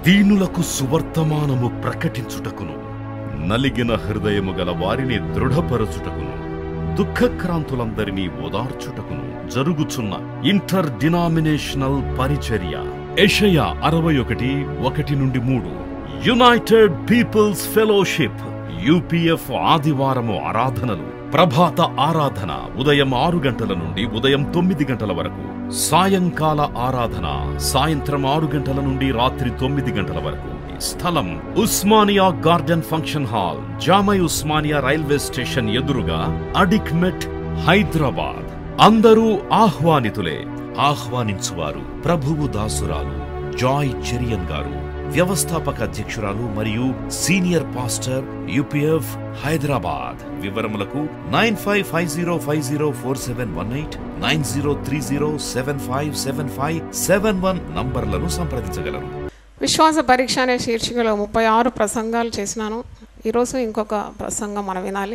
దీనులకు సువర్తమానము ప్రకటించుటకును నలిగిన హృదయము గల వారిని దృఢపరచుటకును దుఃఖక్రాంతులందరినీ ఓదార్చుటకును జరుగుచున్న ఇంటర్ డినామినేషనల్ పరిచర్య ఎషయా అరవై ఒకటి ఒకటి నుండి మూడు యునైటెడ్ పీపుల్స్ ఫెలోషిప్ యూపీఎఫ్ ఆదివారము ఆరాధనలు ప్రభాత ఆరాధన ఉదయం ఆరు గంటల నుండి ఉదయం తొమ్మిది గంటల వరకు సాయంకాల ఆరాధన సాయంత్రం ఆరు గంటల నుండి రాత్రి తొమ్మిది గంటల వరకు స్థలం Osmania garden function hall Jamai Osmania railway station ఎదురుగా అడిక్మెట్ హైదరాబాద్ అందరూ ఆహ్వానితులే ఆహ్వానించువారు ప్రభువు దాసురాలు జాయ్ చెరియన్ గారు వ్యవస్థాపక అధ్యక్షురాలు మరియు సీనియర్ పాస్టర్ యూపీఎఫ్ హైదరాబాద్ వివరములకు nine five five zero five zero four seven one eight nine zero three zero seven five seven five seven one నంబర్లను సంప్రదించగలరు విశ్వాస పరీక్ష అనే శీర్షికలో ముప్పై ఆరు ప్రసంగాలు చేసినాను ఈరోజు ఇంకొక ప్రసంగం మనం వినాలి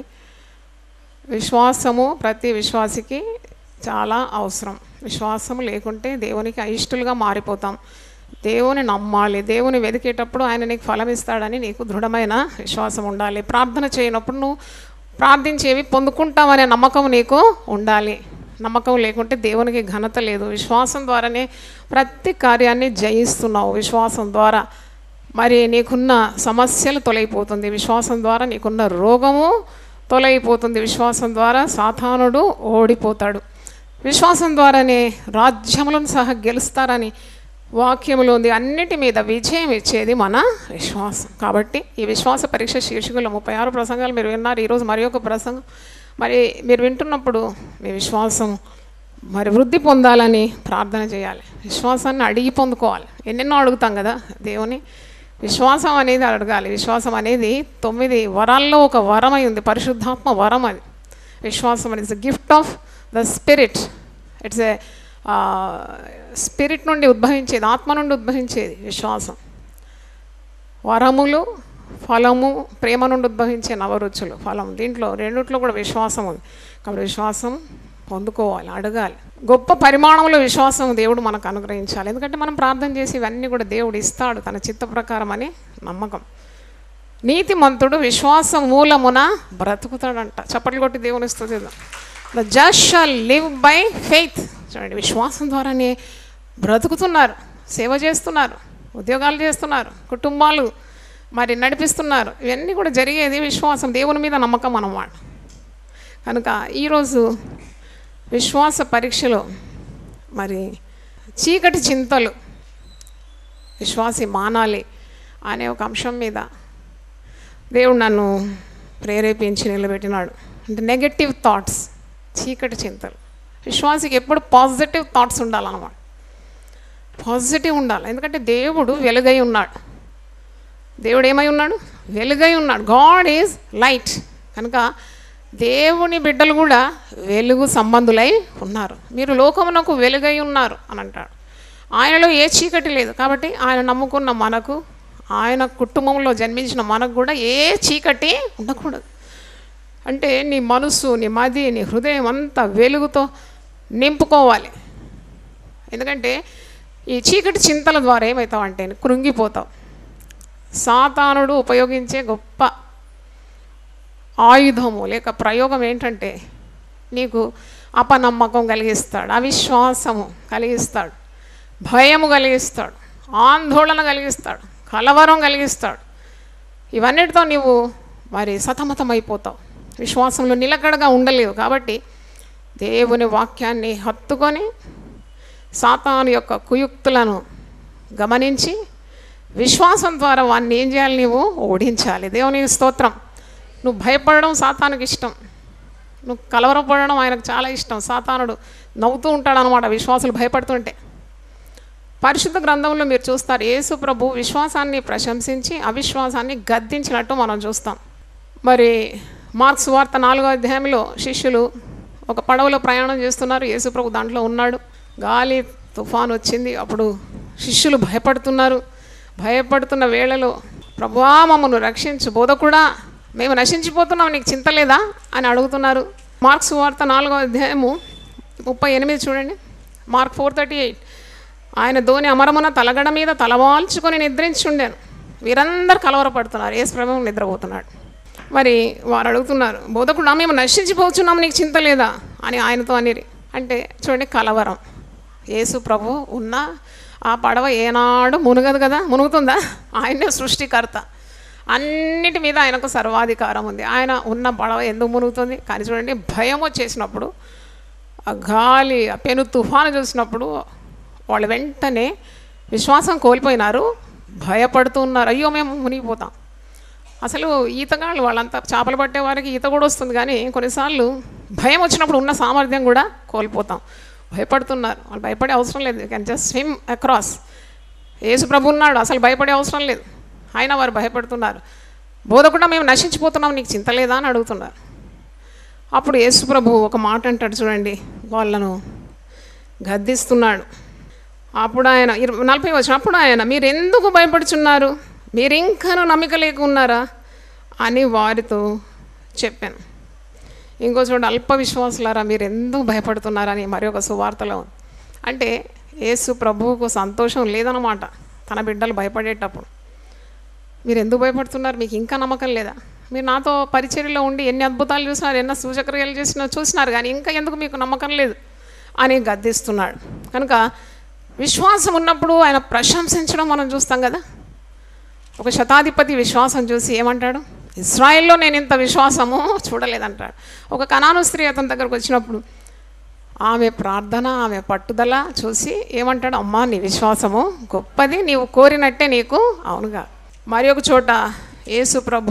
విశ్వాసము ప్రతి విశ్వాసికి చాలా అవసరం విశ్వాసం లేకుంటే దేవునికి అయిష్టులుగా మారిపోతాం దేవుని నమ్మాలి దేవుని వెతికేటప్పుడు ఆయన నీకు ఫలం ఇస్తాడని నీకు దృఢమైన విశ్వాసం ఉండాలి ప్రార్థన చేయనప్పుడు నువ్వు ప్రార్థించేవి పొందుకుంటామనే నమ్మకం నీకు ఉండాలి నమ్మకం లేకుంటే దేవునికి ఘనత లేదు విశ్వాసం ద్వారానే ప్రతి కార్యాన్ని జయిస్తున్నావు విశ్వాసం ద్వారా మరి నీకున్న సమస్యలు తొలగిపోతుంది విశ్వాసం ద్వారా నీకున్న రోగము తొలగిపోతుంది విశ్వాసం ద్వారా సాతానుడు ఓడిపోతాడు విశ్వాసం ద్వారానే రాజ్యములను సహా గెలుస్తారని వాక్యములో ఉంది అన్నిటి మీద విజయం ఇచ్చేది మన విశ్వాసం కాబట్టి ఈ విశ్వాస పరీక్ష శీర్షికలో ముప్పై ఆరు ప్రసంగాలు మీరు విన్నారు ఈరోజు మరి ఒక ప్రసంగం మరి మీరు వింటున్నప్పుడు మీ విశ్వాసం మరి వృద్ధి పొందాలని ప్రార్థన చేయాలి విశ్వాసాన్ని అడిగి పొందుకోవాలి ఎన్నెన్నో అడుగుతాం కదా దేవుని విశ్వాసం అనేది అడగాలి విశ్వాసం అనేది తొమ్మిది వరాల్లో ఒక వరం అయి ఉంది పరిశుద్ధాత్మ వరం అది విశ్వాసం అనేది gift of the spirit it's a spirit నుండి ఉద్భవించేది ఆత్మ నుండి ఉద్భవించేది విశ్వాసం వరములు ఫలము ప్రేమ నుండి ఉద్భవించే నవరుచులు ఫలం దీంట్లో రెండిట్లో కూడా విశ్వాసం ఉంది కాబట్టి విశ్వాసం పొందుకోవాలి అడగాలి గొప్ప పరిమాణంలో విశ్వాసం దేవుడు మనకు అనుగ్రహించాలి ఎందుకంటే మనం ప్రార్థన చేసి ఇవన్నీ కూడా దేవుడు ఇస్తాడు తన చిత్త ప్రకారం అని నమ్మకం నీతిమంతుడు విశ్వాసం మూలమున బ్రతుకుతాడంట చప్పట్లు కొట్టి దేవుని స్థుతి the just shall live by faith చూడండి విశ్వాసం ద్వారానే బ్రతుకుతున్నారు సేవ చేస్తున్నారు ఉద్యోగాలు చేస్తున్నారు కుటుంబాలు మరి నడిపిస్తున్నారు ఇవన్నీ కూడా జరిగేది విశ్వాసం దేవుని మీద నమ్మకం అన్నమాట కనుక ఈరోజు విశ్వాస పరీక్షలో మరి చీకటి చింతలు విశ్వాసి మానాలి అనే ఒక అంశం మీద దేవుడు నన్ను ప్రేరేపించి నిలబెట్టినాడు అంటే నెగటివ్ థాట్స్ చీకటి చింతలు విశ్వాసికి ఎప్పుడు పాజిటివ్ థాట్స్ ఉండాలన్నమాట పాజిటివ్ ఉండాలి ఎందుకంటే దేవుడు వెలుగై ఉన్నాడు దేవుడు ఏమై ఉన్నాడు వెలుగై ఉన్నాడు గాడ్ ఈజ్ లైట్ కనుక దేవుని బిడ్డలు కూడా వెలుగు సంబంధులై ఉన్నారు మీరు లోకమునకు వెలుగై ఉన్నారు అని అంటాడు ఆయనలో ఏ చీకటి లేదు కాబట్టి ఆయన నమ్ముకున్న మనకు ఆయన కుటుంబంలో జన్మించిన మనకు కూడా ఏ చీకటి ఉండకూడదు అంటే నీ మనసు నీ మది నీ హృదయం అంతా వెలుగుతో నింపుకోవాలి ఎందుకంటే ఈ చీకటి చింతల ద్వారా ఏమవుతావు అంటే కృంగిపోతావు సాతానుడు ఉపయోగించే గొప్ప ఆయుధము లేక ప్రయోగం ఏంటంటే నీకు అపనమ్మకం కలిగిస్తాడు అవిశ్వాసము కలిగిస్తాడు భయము కలిగిస్తాడు ఆందోళన కలిగిస్తాడు కలవరం కలిగిస్తాడు ఇవన్నిటితో నీవు మరి సతమతం అయిపోతావు విశ్వాసంలో నిలకడగా ఉండలేవు కాబట్టి దేవుని వాక్యాన్ని హత్తుకొని సాతాను యొక్క కుయుక్తులను గమనించి విశ్వాసం ద్వారా వాడిని ఏం చేయాలి నీవు ఓడించాలి దేవుని స్తోత్రం నువ్వు భయపడడం సాతానుకి ఇష్టం నువ్వు కలవరపడడం ఆయనకు చాలా ఇష్టం సాతానుడు నవ్వుతూ ఉంటాడు అనమాట విశ్వాసులు భయపడుతుంటే పరిశుద్ధ గ్రంథంలో మీరు చూస్తారు యేసు ప్రభు విశ్వాసాన్ని ప్రశంసించి అవిశ్వాసాన్ని గద్దించినట్టు మనం చూస్తాం మరి మార్క్స్ వార్త నాలుగో అధ్యాయంలో శిష్యులు ఒక పడవలో ప్రయాణం చేస్తున్నారు యేసు ప్రభు దాంట్లో ఉన్నాడు గాలి తుఫాన్ వచ్చింది అప్పుడు శిష్యులు భయపడుతున్నారు భయపడుతున్న వేళలో ప్రభువా మమ్మను రక్షించు బోధకుడా మేము నశించిపోతున్నాం నీకు చింత లేదా అని అడుగుతున్నారు మార్క్స్ వార్త నాలుగో అధ్యాయము ముప్పై ఎనిమిది చూడండి మార్క్ ఫోర్ థర్టీ ఎయిట్ ఆయన ధోని అమరమున తలగడ మీద తలవాల్చుకొని నిద్రించుండాను వీరందరూ కలవరపడుతున్నారు ఏ ప్రభు నిద్రపోతున్నాడు మరి వారు అడుగుతున్నారు బోధకుడు మేము నశించిపోతున్నాము నీకు చింత లేదా అని ఆయనతో అనిరి అంటే చూడండి కలవరం యేసు ప్రభు ఉన్న ఆ పడవ ఏనాడు మునగదు కదా మునుగుతుందా ఆయనే సృష్టికర్త అన్నిటి మీద ఆయనకు సర్వాధికారం ఉంది ఆయన ఉన్న పడవ ఎందుకు మునుగుతుంది కానీ చూడండి భయం వచ్చేసినప్పుడు ఆ గాలి ఆ పెను తుఫాను చూసినప్పుడు వాళ్ళు వెంటనే విశ్వాసం కోల్పోయినారు భయపడుతూ ఉన్నారు అయ్యో మేము మునిగిపోతాం అసలు ఈతగాళ్ళు వాళ్ళంతా చేపలు పట్టే వారికి ఈత కూడా వస్తుంది కానీ కొన్నిసార్లు భయం వచ్చినప్పుడు ఉన్న సామర్థ్యం కూడా కోల్పోతాం భయపడుతున్నారు వాళ్ళు భయపడే అవసరం లేదు you can just swim across Yesu ప్రభు ఉన్నాడు అసలు భయపడే అవసరం లేదు అయినా వారు భయపడుతున్నారు బోధకుండా మేము నశించిపోతున్నాం నీకు చింత లేదా అని అడుగుతున్నారు అప్పుడు యేసు ప్రభు ఒక మాట అంటాడు చూడండి వాళ్ళను గద్దిస్తున్నాడు అప్పుడు ఆయన ఇరవై నలభై వచ్చిన అప్పుడు ఆయన మీరు ఎందుకు భయపడుచున్నారు మీరు ఇంకాను నమ్మిక లేకున్నారా అని వారితో చెప్పాను ఇంకో చూడండి అల్ప విశ్వాసులారా మీరు ఎందుకు భయపడుతున్నారని మరి ఒక సువార్తలో ఉంది. అంటే యేసు ప్రభువుకు సంతోషం లేదన్నమాట తన బిడ్డలు భయపడేటప్పుడు మీరు ఎందుకు భయపడుతున్నారు మీకు ఇంకా నమ్మకం లేదా మీరు నాతో పరిచర్యలో ఉండి ఎన్ని అద్భుతాలు చూసినారు ఎన్నో సూచక్రియలు చేసినా చూసినారు కానీ ఇంకా ఎందుకు మీకు నమ్మకం లేదు అని గద్దిస్తున్నాడు కనుక విశ్వాసం ఉన్నప్పుడు ఆయన ప్రశంసించడం మనం చూస్తాం కదా ఒక శతాధిపతి విశ్వాసం చూసి ఏమంటాడు ఇస్రాయిల్లో నేను ఇంత విశ్వాసము చూడలేదంటాడు ఒక కనాను స్త్రీ అతని దగ్గరకు వచ్చినప్పుడు ఆమె ప్రార్థన ఆమె పట్టుదల చూసి ఏమంటాడు అమ్మా నీ విశ్వాసము గొప్పది నీవు కోరినట్టే నీకు అవునుగా మరి ఒక చోట యేసు ప్రభు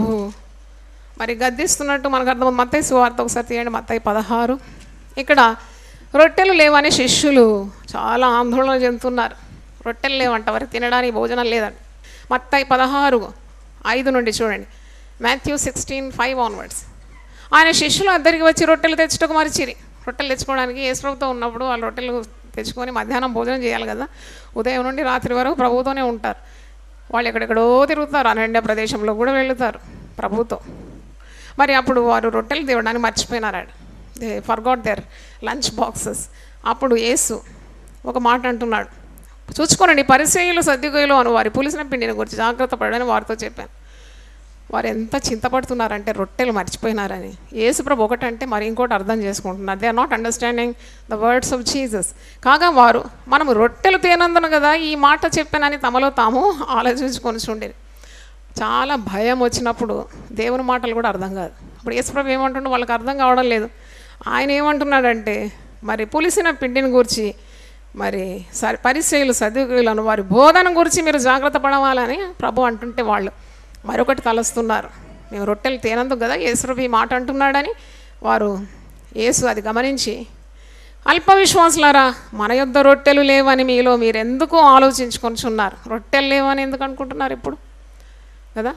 మరి గద్దిస్తున్నట్టు మనకు అర్థం మత్తయి సువార్త ఒకసారి తీయండి మత్తయి పదహారు ఇక్కడ రొట్టెలు లేవని శిష్యులు చాలా ఆందోళన చెందుతున్నారు రొట్టెలు లేవంట వారికి తినడానికి భోజనం లేదంట మత్తయి పదహారు ఐదు నుండి చూడండి మాథ్యూ సిక్స్టీన్ ఫైవ్ ఆన్వర్డ్స్ ఆయన శిష్యులు అద్దరికి వచ్చి రొట్టెలు తెచ్చుటకు మరిచిరి రొట్టెలు తెచ్చుకోవడానికి యేసుప్రభుతో ఉన్నప్పుడు వాళ్ళు రొట్టెలు తెచ్చుకొని మధ్యాహ్నం భోజనం చేయాలి కదా ఉదయం నుండి రాత్రి వరకు ప్రభుతోనే ఉంటారు వాళ్ళు ఎక్కడెక్కడో తిరుగుతారు అరణ్య ప్రదేశంలో కూడా వెళ్తారు ప్రభుతో మరి అప్పుడు వారు రొట్టెలు తేవడానికి మర్చిపోయినారాడు they forgot their lunch boxes అప్పుడు యేసు ఒక మాట అంటున్నాడు చూసుకోనండి పరిచయులు సర్దిగోయులు అని వారి పులిసిన పిండిని గురించి జాగ్రత్త పడని వారితో చెప్పాను వారు ఎంత చింతపడుతున్నారంటే రొట్టెలు మర్చిపోయినారని యేసుప్రభు ఒకటంటే మరి ఇంకోటి అర్థం చేసుకుంటున్నారు they are not understanding the words of Jesus కాగా వారు మనం రొట్టెలు తేనందున కదా ఈ మాట చెప్పానని తమలో తాము ఆలోచించుకొని చూడేది చాలా భయం వచ్చినప్పుడు దేవుని మాటలు కూడా అర్థం కాదు ఇప్పుడు యేసుప్రభు ఏమంటుండో వాళ్ళకి అర్థం కావడం లేదు ఆయన ఏమంటున్నాడంటే మరి పులిసిన పిండిని గురించి మరి సరి పరిచయులు సదుకులను వారి బోధన గురించి మీరు జాగ్రత్త పడవాలని ప్రభు అంటుంటే వాళ్ళు మరొకటి తలస్తున్నారు మేము రొట్టెలు తేనందుకు కదా యేసుప్రభు ఈ మాట అంటున్నాడని వారు యేసు అది గమనించి అల్ప విశ్వాసులారా మన యొద్ద రొట్టెలు లేవని మీలో మీరు ఎందుకు ఆలోచించుకొనిచున్నారు రొట్టెలు లేవని ఎందుకు అనుకుంటున్నారు ఇప్పుడు కదా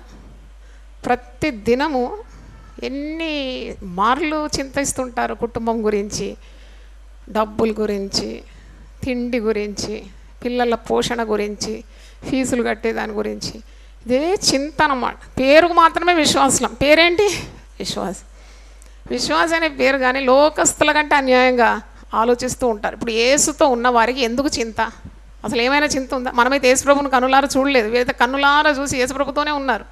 ప్రతి దినము ఎన్ని మార్లు చింతిస్తుంటారు కుటుంబం గురించి డబ్బుల గురించి తిండి గురించి పిల్లల పోషణ గురించి ఫీజులు కట్టే దాని గురించి ఇదే చింత అన్నమాట పేరుకు మాత్రమే విశ్వాసం పేరేంటి విశ్వాసం విశ్వాసం అనే పేరు కానీ లోకస్తుల కంటే అన్యాయంగా ఆలోచిస్తూ ఉంటారు ఇప్పుడు ఏసుతో ఉన్న వారికి ఎందుకు చింత అసలు ఏమైనా చింత ఉందా మనమైతే యేసుప్రభుని కన్నులారా చూడలేదు వీరైతే కన్నులారా చూసి యేసుప్రభుతోనే ఉన్నారు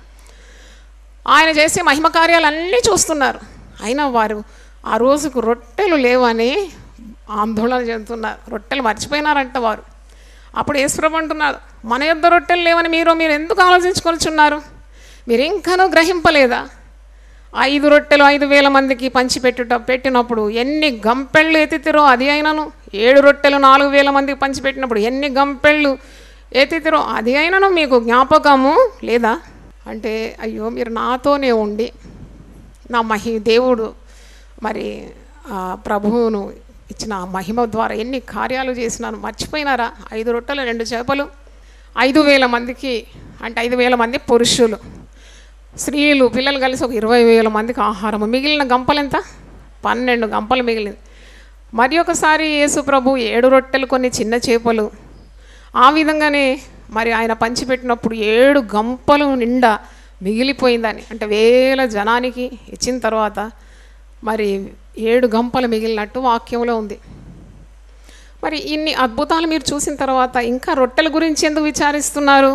ఆయన చేసే మహిమ కార్యాలన్నీ చూస్తున్నారు అయినా వారు ఆ రోజుకు రొట్టెలు లేవని ఆందోళన చెందుతున్నారు రొట్టెలు మర్చిపోయినారంట వారు అప్పుడు యేసుప్రభు అంటున్నారు మన యొద్ద రొట్టెలు లేవని మీరు మీరు ఎందుకు ఆలోచించుకొనిచున్నారు మీరు ఇంకానూ గ్రహింపలేదా ఐదు రొట్టెలు ఐదు వేల మందికి పంచిపెట్టుట పెట్టినప్పుడు ఎన్ని గంపెళ్ళు ఎత్తితిరో అది అయినను ఏడు రొట్టెలు నాలుగు వేల మందికి పంచిపెట్టినప్పుడు ఎన్ని గంపెళ్ళు ఎత్తితిరో అది అయినను మీకు జ్ఞాపకము లేదా అంటే అయ్యో మీరు నాతోనే ఉండి నా మహి దేవుడు మరి ఆ ప్రభువును ఇచ్చిన ఆ మహిమ ద్వారా ఎన్ని కార్యాలు చేసినాను మర్చిపోయినారా ఐదు రొట్టెలు రెండు చేపలు ఐదు వేల మందికి అంటే ఐదు వేల మంది పురుషులు స్త్రీలు పిల్లలు కలిసి ఒక ఇరవై వేల మందికి ఆహారం మిగిలిన గంపలు ఎంత పన్నెండు గంపలు మిగిలింది మరి ఒకసారి యేసు ప్రభు ఏడు రొట్టెలు కొన్ని చిన్న చేపలు ఆ విధంగానే మరి ఆయన పంచిపెట్టినప్పుడు ఏడు గంపలు నిండా మిగిలిపోయిందని అంటే వేల జనానికి ఇచ్చిన తర్వాత మరి ఏడు గంపలు మిగిలినట్టు వాక్యంలో ఉంది మరి ఇన్ని అద్భుతాలు మీరు చూసిన తర్వాత ఇంకా రొట్టెల గురించి ఎందుకు విచారిస్తున్నారు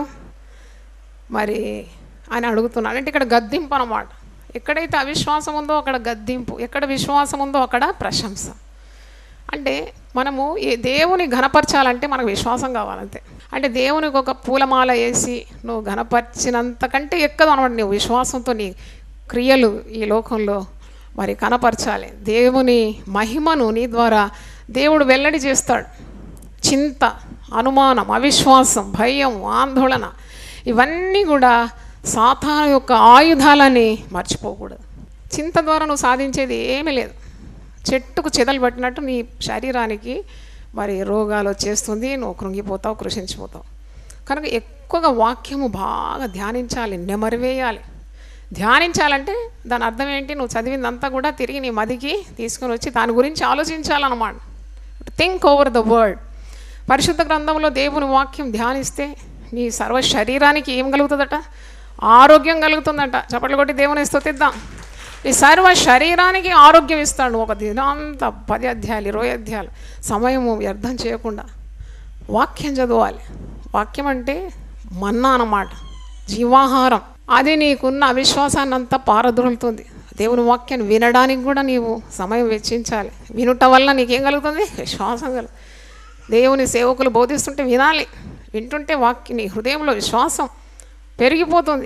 మరి అని అడుగుతున్నాడు అంటే ఇక్కడ గద్దింపు అన్నమాట ఎక్కడైతే అవిశ్వాసం ఉందో అక్కడ గద్దింపు ఎక్కడ విశ్వాసం ఉందో అక్కడ ప్రశంస అంటే మనము ఏ దేవుని ఘనపరచాలంటే మనకు విశ్వాసం కావాలంతే అంటే దేవునికి ఒక పూలమాల వేసి నువ్వు ఘనపరిచినంత కంటే ఎక్కదు అనమాట నువ్వు విశ్వాసంతో నీ క్రియలు ఈ లోకంలో మరి కనపరచాలి దేవుని మహిమను నీ ద్వారా దేవుడు వెల్లడి చేస్తాడు చింత అనుమానం అవిశ్వాసం భయం ఆందోళన ఇవన్నీ కూడా సాతాను యొక్క ఆయుధాలని మర్చిపోకూడదు చింత ద్వారా నువ్వు సాధించేది ఏమీ లేదు చెట్టుకు చెదలు పట్టినట్టు నీ శరీరానికి మరి రోగాలు వచ్చేస్తుంది నువ్వు కృంగిపోతావు కృషించిపోతావు కనుక ఎక్కువగా వాక్యము బాగా ధ్యానించాలి నెమరివేయాలి ధ్యానించాలంటే దాని అర్థం ఏంటి నువ్వు చదివిందంతా కూడా తిరిగి నీ మదికి తీసుకొని వచ్చి దాని గురించి ఆలోచించాలన్నమాట థింక్ ఓవర్ ద వర్డ్ పరిశుద్ధ గ్రంథంలో దేవుని వాక్యం ధ్యానిస్తే నీ సర్వ శరీరానికి ఏం కలుగుతుందట ఆరోగ్యం కలుగుతుందట చప్పట్లు కొట్టి దేవుని స్తుతిద్దాం నీ సర్వ శరీరానికి ఆరోగ్యం ఇస్తాడు ఒక దినాంత పది అధ్యాయాలు ఇరవై అధ్యాయాలు సమయము వ్యర్థం చేయకుండా వాక్యం చదవాలి వాక్యం అంటే మన్నా అన్నమాట జీవాహారం అది నీకున్న అవిశ్వాసాన్ని అంతా పారద్రోలుతుంది దేవుని వాక్యాన్ని వినడానికి కూడా నీవు సమయం వెచ్చించాలి వినుట వల్ల నీకేం కలుగుతుంది విశ్వాసం కలుగు దేవుని సేవకులు బోధిస్తుంటే వినాలి వింటుంటే వాక్య నీ హృదయంలో విశ్వాసం పెరిగిపోతుంది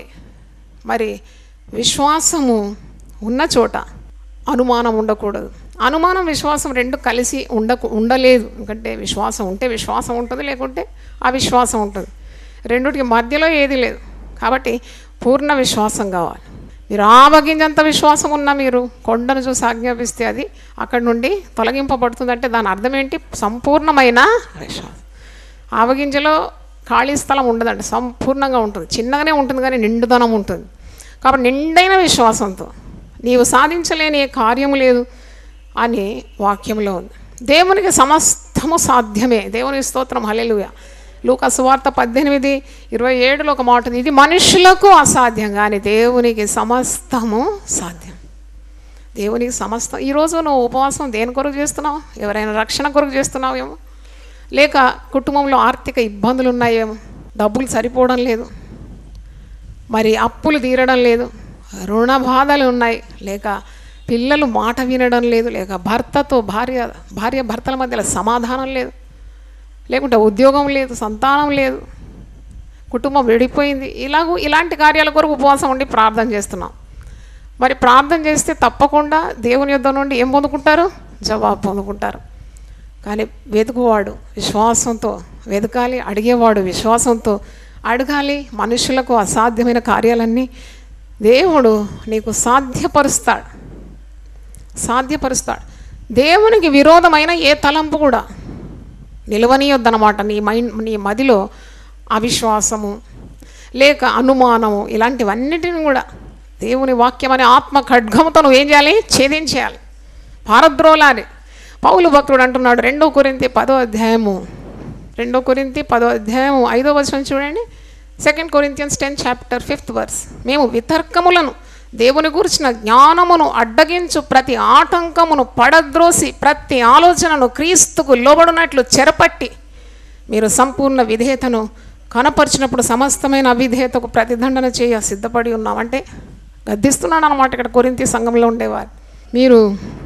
మరి విశ్వాసము ఉన్న చోట అనుమానం ఉండకూడదు అనుమానం విశ్వాసం రెండు కలిసి ఉండకు ఉండలేదు ఎందుకంటే విశ్వాసం ఉంటే విశ్వాసం ఉంటుంది లేకుంటే అవిశ్వాసం ఉంటుంది రెండుటికి మధ్యలో ఏది లేదు కాబట్టి పూర్ణ విశ్వాసం కావాలి మీరు ఆవగింజంత విశ్వాసం ఉన్న మీరు కొండను చూసి ఆజ్ఞాపిస్తే అది అక్కడి నుండి తొలగింపబడుతుందంటే దాని అర్థం ఏంటి సంపూర్ణమైన విశ్వాసం ఆవగింజలో ఖాళీ స్థలం ఉండదండి సంపూర్ణంగా ఉంటుంది చిన్నగానే ఉంటుంది కానీ నిండుదనం ఉంటుంది కాబట్టి నిండైన విశ్వాసంతో నీవు సాధించలేని ఏ కార్యము లేదు అని వాక్యంలో ఉంది దేవునికి సమస్తము సాధ్యమే దేవుని స్తోత్రం హల్లెలూయా లూకా సువార్త పద్దెనిమిది ఇరవై ఏడులో ఒక మాట ఉంది ఇది మనుషులకు అసాధ్యం కానీ దేవునికి సమస్తము సాధ్యం దేవునికి సమస్తం ఈరోజు నువ్వు ఉపవాసం దేని కొరకు చేస్తున్నావు ఎవరైనా రక్షణ కొరకు చేస్తున్నావేమో లేక కుటుంబంలో ఆర్థిక ఇబ్బందులు ఉన్నాయేమో డబ్బులు సరిపోవడం లేదు మరి అప్పులు తీరడం లేదు రుణ బాధలు ఉన్నాయి లేక పిల్లలు మాట వినడం లేదు లేక భర్తతో భార్య భార్య భర్తల మధ్యలో సమాధానం లేదు లేకుంటే ఉద్యోగం లేదు సంతానం లేదు కుటుంబం విడిపోయింది ఇలాగూ ఇలాంటి కార్యాల కొరకు ఉపవాసం ఉండి ప్రార్థన చేస్తున్నాం మరి ప్రార్థన చేస్తే తప్పకుండా దేవుని యొద్ద నుండి ఏం పొందుకుంటారు జవాబు పొందుకుంటారు కానీ వెతుకువాడు విశ్వాసంతో వెతకాలి అడిగేవాడు విశ్వాసంతో అడగాలి మనుషులకు అసాధ్యమైన కార్యాలన్నీ దేవుడు నీకు సాధ్యపరుస్తాడు సాధ్యపరుస్తాడు దేవునికి విరోధమైన ఏ తలంపు కూడా నిలవనీయొద్దనమాట నీ మైండ్ నీ మదిలో అవిశ్వాసము లేక అనుమానము ఇలాంటివన్నిటిని కూడా దేవుని వాక్యం అనే ఆత్మ ఖడ్గముతో నువ్వు ఏం చేయాలి ఛేదించేయాలి పారద్రోలాలి పౌలు భక్తుడు అంటున్నాడు రెండో కొరింతి పదో అధ్యాయము రెండో కొరింతి పదో అధ్యాయము ఐదో వచనం చూడండి second Corinthians ten chapter fifth verse మేము వితర్కములను దేవుని గురించిన జ్ఞానమును అడ్డగించు ప్రతి ఆటంకమును పడద్రోసి ప్రతి ఆలోచనను క్రీస్తుకు లోబడినట్లు చెరపట్టి మీరు సంపూర్ణ విధేయతను కనపరిచినప్పుడు సమస్తమైన అవిధేయతకు ప్రతిదండన చేయ సిద్ధపడి ఉన్నామంటే గద్దిస్తున్నాడు అనమాట ఇక్కడ కొరింతి సంఘంలో ఉండేవారు మీరు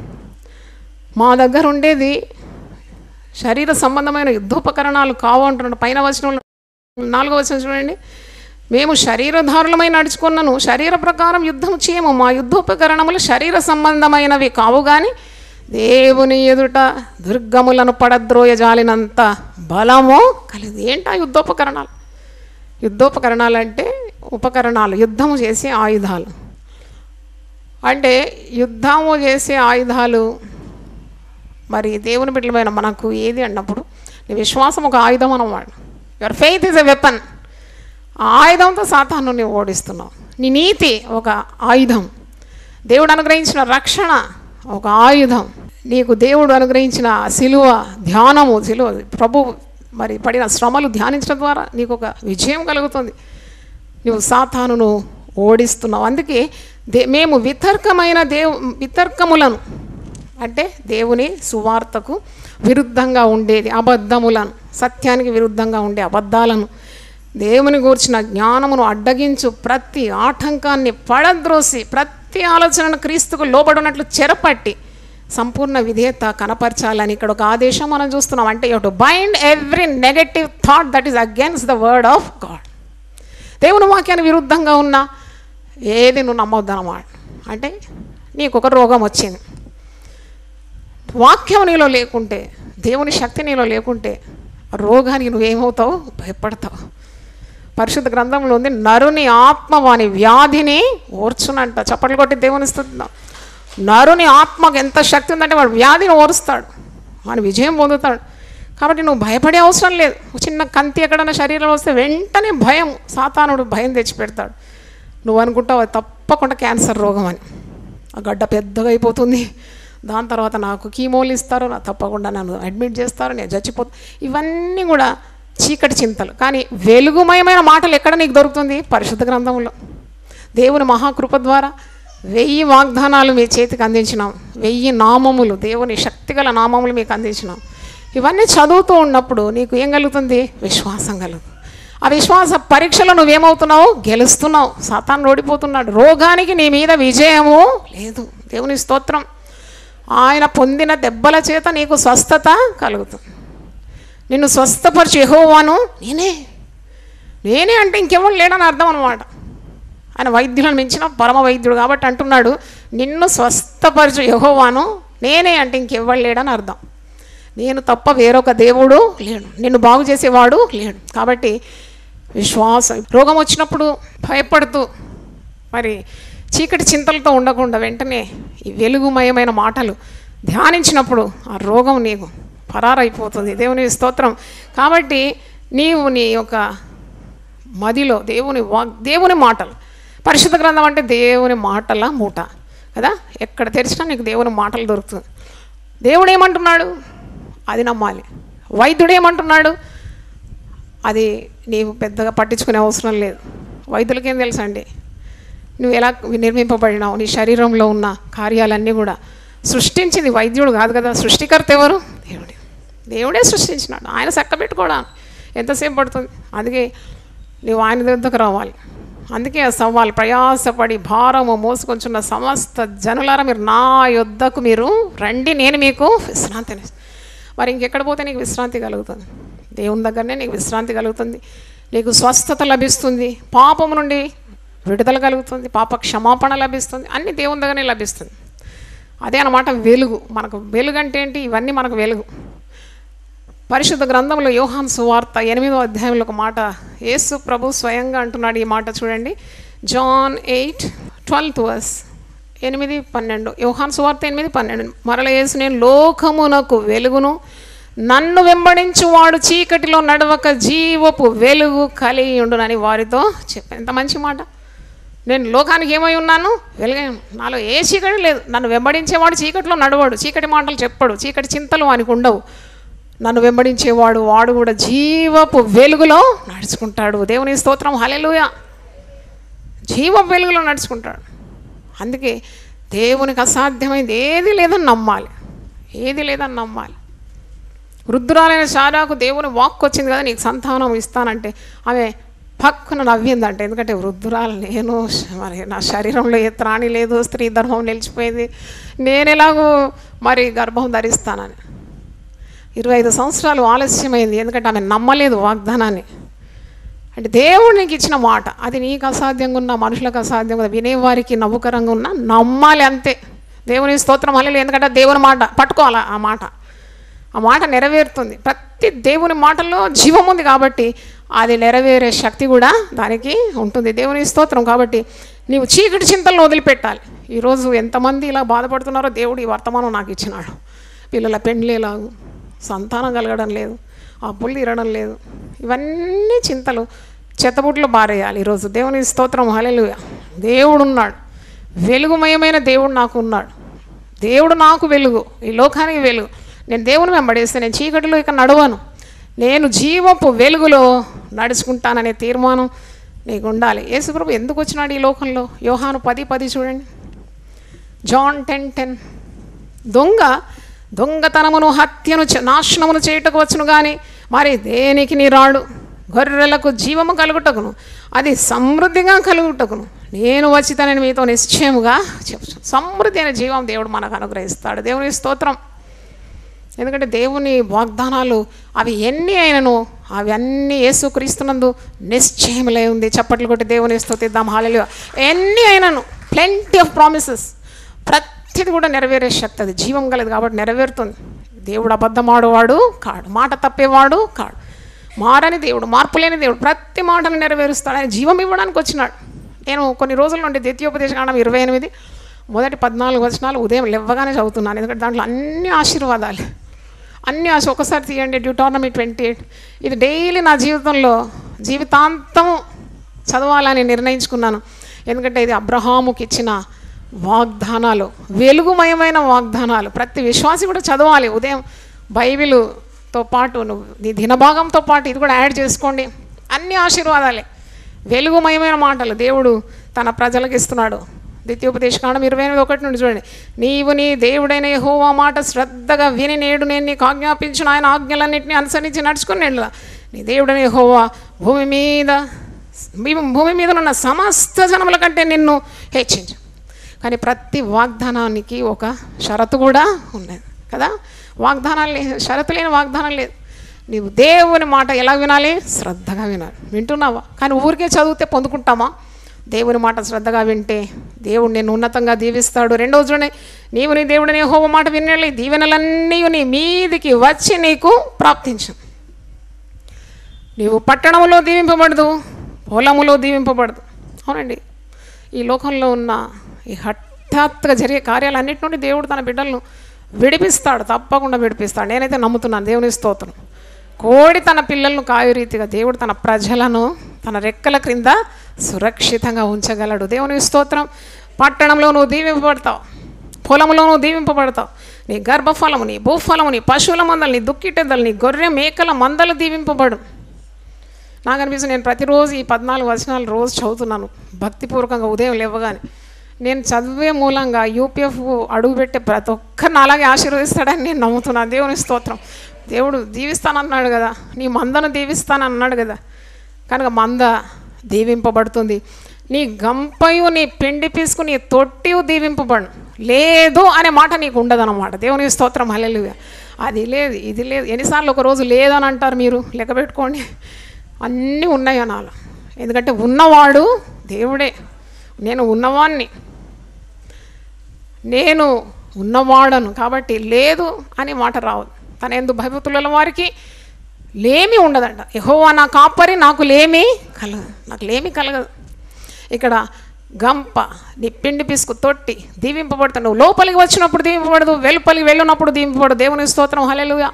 మా దగ్గర ఉండేది శరీర సంబంధమైన యుద్ధోపకరణాలు కావు అంటున్నాడు పైన వచనంలో నాలుగో వచనం చూడండి మేము శరీరధారులమై నడుచుకున్నను శరీర ప్రకారం యుద్ధం చేయము మా యుద్ధోపకరణములు శరీర సంబంధమైనవి కావు కానీ దేవుని ఎదుట దుర్గములను పడద్రోయజాలినంత బలము కలిగి ఏంటా యుద్ధోపకరణాలు యుద్ధోపకరణాలు అంటే ఉపకరణాలు యుద్ధము చేసే ఆయుధాలు అంటే యుద్ధము చేసే ఆయుధాలు మరి దేవుని బిడ్డలమైన మనకు ఏది అన్నప్పుడు నీ విశ్వాసం ఒక ఆయుధం అన్నమాట your faith is a weapon ఆ ఆయుధంతో సాతాను నీవు ఓడిస్తున్నావు నీ నీతి ఒక ఆయుధం దేవుడు అనుగ్రహించిన రక్షణ ఒక ఆయుధం నీకు దేవుడు అనుగ్రహించిన సిలువ ధ్యానము సిలువ ప్రభు మరి పడిన శ్రమలు ధ్యానించడం ద్వారా నీకు ఒక విజయం కలుగుతుంది నువ్వు సాతానును ఓడిస్తున్నావు అందుకే దే మేము వితర్కమైన దేవు వితర్కములను అంటే దేవుని సువార్తకు విరుద్ధంగా ఉండేది అబద్ధములను సత్యానికి విరుద్ధంగా ఉండే అబద్ధాలను దేవుని గూర్చిన జ్ఞానమును అడ్డగించు ప్రతి ఆటంకాన్ని పడద్రోసి ప్రతి ఆలోచనను క్రీస్తుకు లోబడినట్లు చెరపట్టి సంపూర్ణ విధేయత కనపరచాలని ఇక్కడ ఒక ఆదేశం మనం చూస్తున్నాం అంటే you to bind every negative thought that is against the word of God దేవుని వాక్యానికి విరుద్ధంగా ఉన్న ఏది నువ్వు నమ్మొద్దన్నమాట అంటే నీకు ఒక రోగం వచ్చింది వాక్యం నీలో లేకుంటే దేవుని శక్తి నీలో లేకుంటే ఆ రోగానికి నువ్వేమవుతావు భయపడతావు పరిశుద్ధ గ్రంథంలో ఉంది నరుని ఆత్మ వాని వ్యాధిని ఓర్చునంట చప్పట్లు కొట్టి దేవుని స్తుతిద్దాం నరుని ఆత్మకు ఎంత శక్తి ఉందంటే వాడు వ్యాధిని ఓరుస్తాడు వాని విజయం పొందుతాడు కాబట్టి నువ్వు భయపడే అవసరం లేదు ఒక చిన్న కంతి ఎక్కడైనా శరీరంలో వస్తే వెంటనే భయం సాతానుడు భయం తెచ్చిపెడతాడు నువ్వు అనుకుంటావు అది తప్పకుండా క్యాన్సర్ రోగం అని ఆ గడ్డ పెద్దగా అయిపోతుంది దాని తర్వాత నాకు కీమోలు ఇస్తారు నా తప్పకుండా నన్ను అడ్మిట్ చేస్తారు నేను చచ్చిపోతా ఇవన్నీ కూడా చీకటి చింతలు కానీ వెలుగుమయమైన మాటలు ఎక్కడ నీకు దొరుకుతుంది పరిశుద్ధ గ్రంథంలో దేవుని మహాకృప ద్వారా వెయ్యి వాగ్దానాలు మీ చేతికి అందించినాం వెయ్యి నామములు దేవుని శక్తిగల నామములు మీకు అందించినాం ఇవన్నీ చదువుతూ ఉన్నప్పుడు నీకు ఏం కలుగుతుంది విశ్వాసం కలుగుతుంది ఆ విశ్వాస పరీక్షలో నువ్వేమవుతున్నావు గెలుస్తున్నావు సాతాను ఓడిపోతున్నాడు రోగానికి నీ మీద విజయము లేదు దేవుని స్తోత్రం ఆయన పొందిన దెబ్బల చేత నీకు స్వస్థత కలుగుతుంది నిన్ను స్వస్థపరిచి యెహోవాను నేనే నేనే అంటే ఇంకెవరు లేడని అర్థం అనమాట ఆయన వైద్యులను మించిన పరమ వైద్యుడు కాబట్టి అంటున్నాడు నిన్ను స్వస్థపరచు యెహోవాను నేనే అంటే ఇంకెవ్వడు లేడని అర్థం నేను తప్ప వేరొక దేవుడు లేడు నిన్ను బాగు చేసేవాడు లేడు కాబట్టి విశ్వాసం రోగం వచ్చినప్పుడు భయపడుతూ మరి చీకటి చింతలతో ఉండకుండా వెంటనే ఈ వెలుగుమయమైన మాటలు ధ్యానించినప్పుడు ఆ రోగం నీకు పరారైపోతుంది దేవుని స్తోత్రం కాబట్టి నీవు నీ యొక్క మదిలో దేవుని వాక్ దేవుని మాటలు పరిశుద్ధ గ్రంథం అంటే దేవుని మాటల మూట కదా ఎక్కడ తెరిచినా నీకు దేవుని మాటలు దొరుకుతుంది దేవుడు ఏమంటున్నాడు అది నమ్మాలి వైద్యుడు ఏమంటున్నాడు అది నీవు పెద్దగా పట్టించుకునే అవసరం లేదు వైద్యులకేం తెలుసా అండి నువ్వు ఎలా నిర్మింపబడినావు నీ శరీరంలో ఉన్న కార్యాలన్నీ కూడా సృష్టించింది వైద్యుడు కాదు కదా సృష్టికర్త ఎవరు దేవుడే దేవుడే సృష్టించినాడు ఆయన చక్క పెట్టుకోవడానికి ఎంతసేపు పడుతుంది అందుకే నువ్వు ఆయన వద్దకు రావాలి అందుకే ఆ సవాల్ ప్రయాసపడి భారము మోసుకొంచున్న సమస్త జనులారా మీరు నా యొద్దకు మీరు రండి నేను మీకు విశ్రాంతిని మరి ఇంకెక్కడ పోతే నీకు విశ్రాంతి కలుగుతుంది దేవుని దగ్గరనే నీకు విశ్రాంతి కలుగుతుంది నీకు స్వస్థత లభిస్తుంది పాపము నుండి విడుదల కలుగుతుంది పాప క్షమాపణ లభిస్తుంది అన్ని దేవుని దగ్గరనే లభిస్తుంది అదే అన్నమాట వెలుగు మనకు వెలుగు అంటే ఏంటి ఇవన్నీ మనకు వెలుగు పరిశుద్ధ గ్రంథంలో యోహాన్ సువార్త ఎనిమిదో అధ్యాయంలో ఒక మాట యేసు ప్రభు స్వయంగా అంటున్నాడు ఈ మాట చూడండి జాన్ ఎయిట్ ట్వెల్త్ వర్స్ ఎనిమిది పన్నెండు యోహాన్ సువార్త ఎనిమిది పన్నెండు మరల యేసు నేను లోకమునకు వెలుగును నన్ను వెంబడించు వాడు చీకటిలో నడవక జీవపు వెలుగు కలిగి ఉండునని వారితో చెప్పాను ఎంత మంచి మాట నేను లోకానికి ఏమై ఉన్నాను వెలుగై నాలో ఏ చీకటి లేదు నన్ను వెంబడించేవాడు చీకటిలో నడవాడు చీకటి మాటలు చెప్పాడు చీకటి చింతలు వానికి ఉండవు నన్ను వెంబడించేవాడు వాడు కూడా జీవపు వెలుగులో నడుచుకుంటాడు దేవుని స్తోత్రం హలెలుయ జీవపు వెలుగులో నడుచుకుంటాడు అందుకే దేవునికి అసాధ్యమైంది ఏది లేదని నమ్మాలి ఏది లేదని నమ్మాలి వృద్ధురాలైన శారాకు దేవుని వాక్ వచ్చింది కదా నీకు సంతానం ఇస్తానంటే ఆమె పక్కన నవ్విందంటే ఎందుకంటే వృద్ధురాలు నేను మరి నా శరీరంలో ఏ త్రాణి లేదు స్త్రీ ధర్మం నిలిచిపోయింది నేను ఎలాగో మరి గర్భం ధరిస్తానని ఇరవై ఐదు సంవత్సరాలు ఆలస్యమైంది ఎందుకంటే ఆమె నమ్మలేదు వాగ్దానాన్ని అంటే దేవుడు నీకు ఇచ్చిన మాట అది నీకు అసాధ్యంగా ఉన్న మనుషులకు అసాధ్యంగా ఉన్న వినేవారికి నవ్వుకరంగా ఉన్న నమ్మాలి అంతే దేవుని స్తోత్రం అల్లలేదు ఎందుకంటే దేవుని మాట పట్టుకోవాలి ఆ మాట ఆ మాట నెరవేరుతుంది ప్రతి దేవుని మాటల్లో జీవం ఉంది కాబట్టి అది నెరవేరే శక్తి కూడా దానికి ఉంటుంది దేవుని స్తోత్రం కాబట్టి నీవు చీకటి చింతలను వదిలిపెట్టాలి ఈరోజు ఎంతమంది ఇలా బాధపడుతున్నారో దేవుడు ఈ వర్తమానం నాకు ఇచ్చినాడు పిల్లల పెండ్లేలాగు సంతానం కలగడం లేదు అప్పులు తీరడం లేదు ఇవన్నీ చింతలు చెత్తబుట్లో బారేయాలి ఈరోజు దేవుని స్తోత్రం హల్లెలూయా దేవుడు ఉన్నాడు వెలుగుమయమైన దేవుడు నాకు ఉన్నాడు దేవుడు నాకు వెలుగు ఈ లోకానికి వెలుగు నేను దేవుని వెంబడేస్తే నేను చీకటిలో ఇక నడవను నేను జీవపు వెలుగులో నడుచుకుంటాననే తీర్మానం నీకు ఉండాలి యేసుప్రభు ఎందుకు వచ్చినాడు ఈ లోకంలో యోహాను పది పది చూడండి జాన్ టెన్ టెన్ దొంగ దొంగతనమును హత్యను చ- నాశనమును చేయుటకు వచ్చును కానీ మరి దేనికి నీ రాడు గొర్రెలకు జీవము కలుగుటకును అది సమృద్ధిగా కలుగుటకును నేను వచ్చి తనని మీతో నిశ్చయముగా చెప్తాను సమృద్ధి అయిన జీవం దేవుడు మనకు అనుగ్రహిస్తాడు దేవుని స్తోత్రం ఎందుకంటే దేవుని వాగ్దానాలు అవి ఎన్ని అయినను అవి అన్నీ యేసుక్రీస్తునందు నిశ్చయములై ఉంది చప్పట్లు కొట్టి దేవుని స్తుతిద్దాం హాలెలుగా ఎన్ని అయినను ప్లెంటీ ఆఫ్ ప్రామిసెస్ ప్రతిది కూడా నెరవేరే శక్తి అది జీవం కలదు కాబట్టి నెరవేరుతుంది దేవుడు అబద్ధమాడువాడు కాడు మాట తప్పేవాడు కాడు మారని దేవుడు మార్పు లేని దేవుడు ప్రతి మాటను నెరవేరుస్తాడు ఆయన జీవం ఇవ్వడానికి వచ్చినాడు నేను కొన్ని రోజుల నుండి ద్వితీయోపదేశ కాండం ఇరవై ఎనిమిది మొదటి పద్నాలుగు వచనాలు ఉదయం లేవగానే చదువుతున్నాను ఎందుకంటే దాంట్లో అన్ని ఆశీర్వాదాలు అన్ని ఆశ ఒకసారి తీయండి డ్యూటానమీ ట్వంటీ ఎయిట్ ఇది డైలీ నా జీవితంలో జీవితాంతం చదవాలని నిర్ణయించుకున్నాను ఎందుకంటే ఇది అబ్రహాముకి ఇచ్చిన వాగ్దానాలు వెలుగుమయమైన వాగ్దానాలు ప్రతి విశ్వాసి కూడా చదవాలి ఉదయం బైబిలుతో పాటు నువ్వు నీ దినభాగంతో పాటు ఇది కూడా యాడ్ చేసుకోండి అన్ని ఆశీర్వాదాలే వెలుగుమయమైన మాటలు దేవుడు తన ప్రజలకు ఇస్తున్నాడు ద్వితీయోపదేశకాండం ఇరవై ఎనిమిది ఒకటి నుండి చూడండి నీవు నీ దేవుడైన యెహోవా మాట శ్రద్ధగా విని నేడు నేను నీకు ఆజ్ఞాపించిన ఆయన ఆజ్ఞలన్నింటినీ అనుసరించి నడుచుకుని నేడు నీ దేవుడైన యెహోవా భూమి మీద భూమి- భూమి మీద ఉన్న సమస్త జనముల కంటే నిన్ను హెచ్చించు కానీ ప్రతి వాగ్దానానికి ఒక షరతు కూడా ఉన్నది కదా వాగ్దానాలు లే- షరతు లేని వాగ్దానం లేదు నీవు దేవుని మాట ఎలా వినాలి శ్రద్ధగా వినాలి వింటున్నావా కానీ ఊరికే చదివితే పొందుకుంటామా దేవుని మాట శ్రద్ధగా వింటే దేవుడు నేను ఉన్నతంగా దీవిస్తాడు రెండవ చూడండి నీవు నీ దేవుడిని హోమ మాట వినాలి దీవెనలన్నీ నీ మీదికి వచ్చి నీకు ప్రాప్తించు నీవు పట్టణంలో దీవింపబడదు పొలములో దీవింపబడదు అవునండి ఈ లోకంలో ఉన్న ఈ హఠాత్తుగా జరిగే కార్యాలన్నిటి నుండి దేవుడు తన బిడ్డలను విడిపిస్తాడు తప్పకుండా విడిపిస్తాడు నేనైతే నమ్ముతున్నాను దేవుని స్తోత్రం కోడి తన పిల్లలను కాయు రీతిగా దేవుడు తన ప్రజలను తన రెక్కల క్రింద సురక్షితంగా ఉంచగలడు దేవుని స్తోత్రం పట్టణంలో నువ్వు దీవింపబడతావు పొలంలో నువ్వు దీవింపబడతావు నీ గర్భఫలము నీ భూఫలము నీ పశువుల మందలు నీ దుక్కిటెద్దలు నీ గొర్రె మేకల మందలు దీవింపబడు నాకు అనిపిస్తుంది నేను ప్రతిరోజు ఈ పద్నాలుగు వచనాలు రోజు చదువుతున్నాను భక్తిపూర్వకంగా ఉదయం లేవగానే నేను చదివే మూలంగా యూపీఎఫ్ అడుగుపెట్టే ప్రతి ఒక్కరిని అలాగే ఆశీర్వదిస్తాడని నేను నమ్ముతున్నాను దేవుని స్తోత్రం దేవుడు దీవిస్తానన్నాడు కదా నీ మందను దీవిస్తానన్నాడు కదా కనుక మంద దీవింపబడుతుంది నీ గంపయు నీ పిండి పీసుకు నీ తొట్టియు దీవింపబడు లేదు అనే మాట నీకు ఉండదన్నమాట దేవుని స్తోత్రం హల్లెలూయా అది లేదు ఇది లేదు ఎన్నిసార్లు ఒక రోజు లేదని అంటారు మీరు లెక్క పెట్టుకోండి అన్నీ ఉన్నాయి అనాలి ఎందుకంటే ఉన్నవాడు దేవుడే నేను ఉన్నవాణ్ణి నేను ఉన్నవాడను కాబట్టి లేదు అనే మాట రావు తన ఎందు భయభక్తుల వారికి లేమి ఉండదంట యెహోవా నా కాపరి నాకు లేమి కలగదు నాకు లేమి కలగదు ఇక్కడ గంప నీ పిండి పిసుకు తొట్టి దీవింపబడతావు నువ్వు లోపలికి వచ్చినప్పుడు దీవింపబడదు వెలుపలికి వెళ్ళినప్పుడు దీవింపబడదు దేవుని స్తోత్రం హల్లెలూయా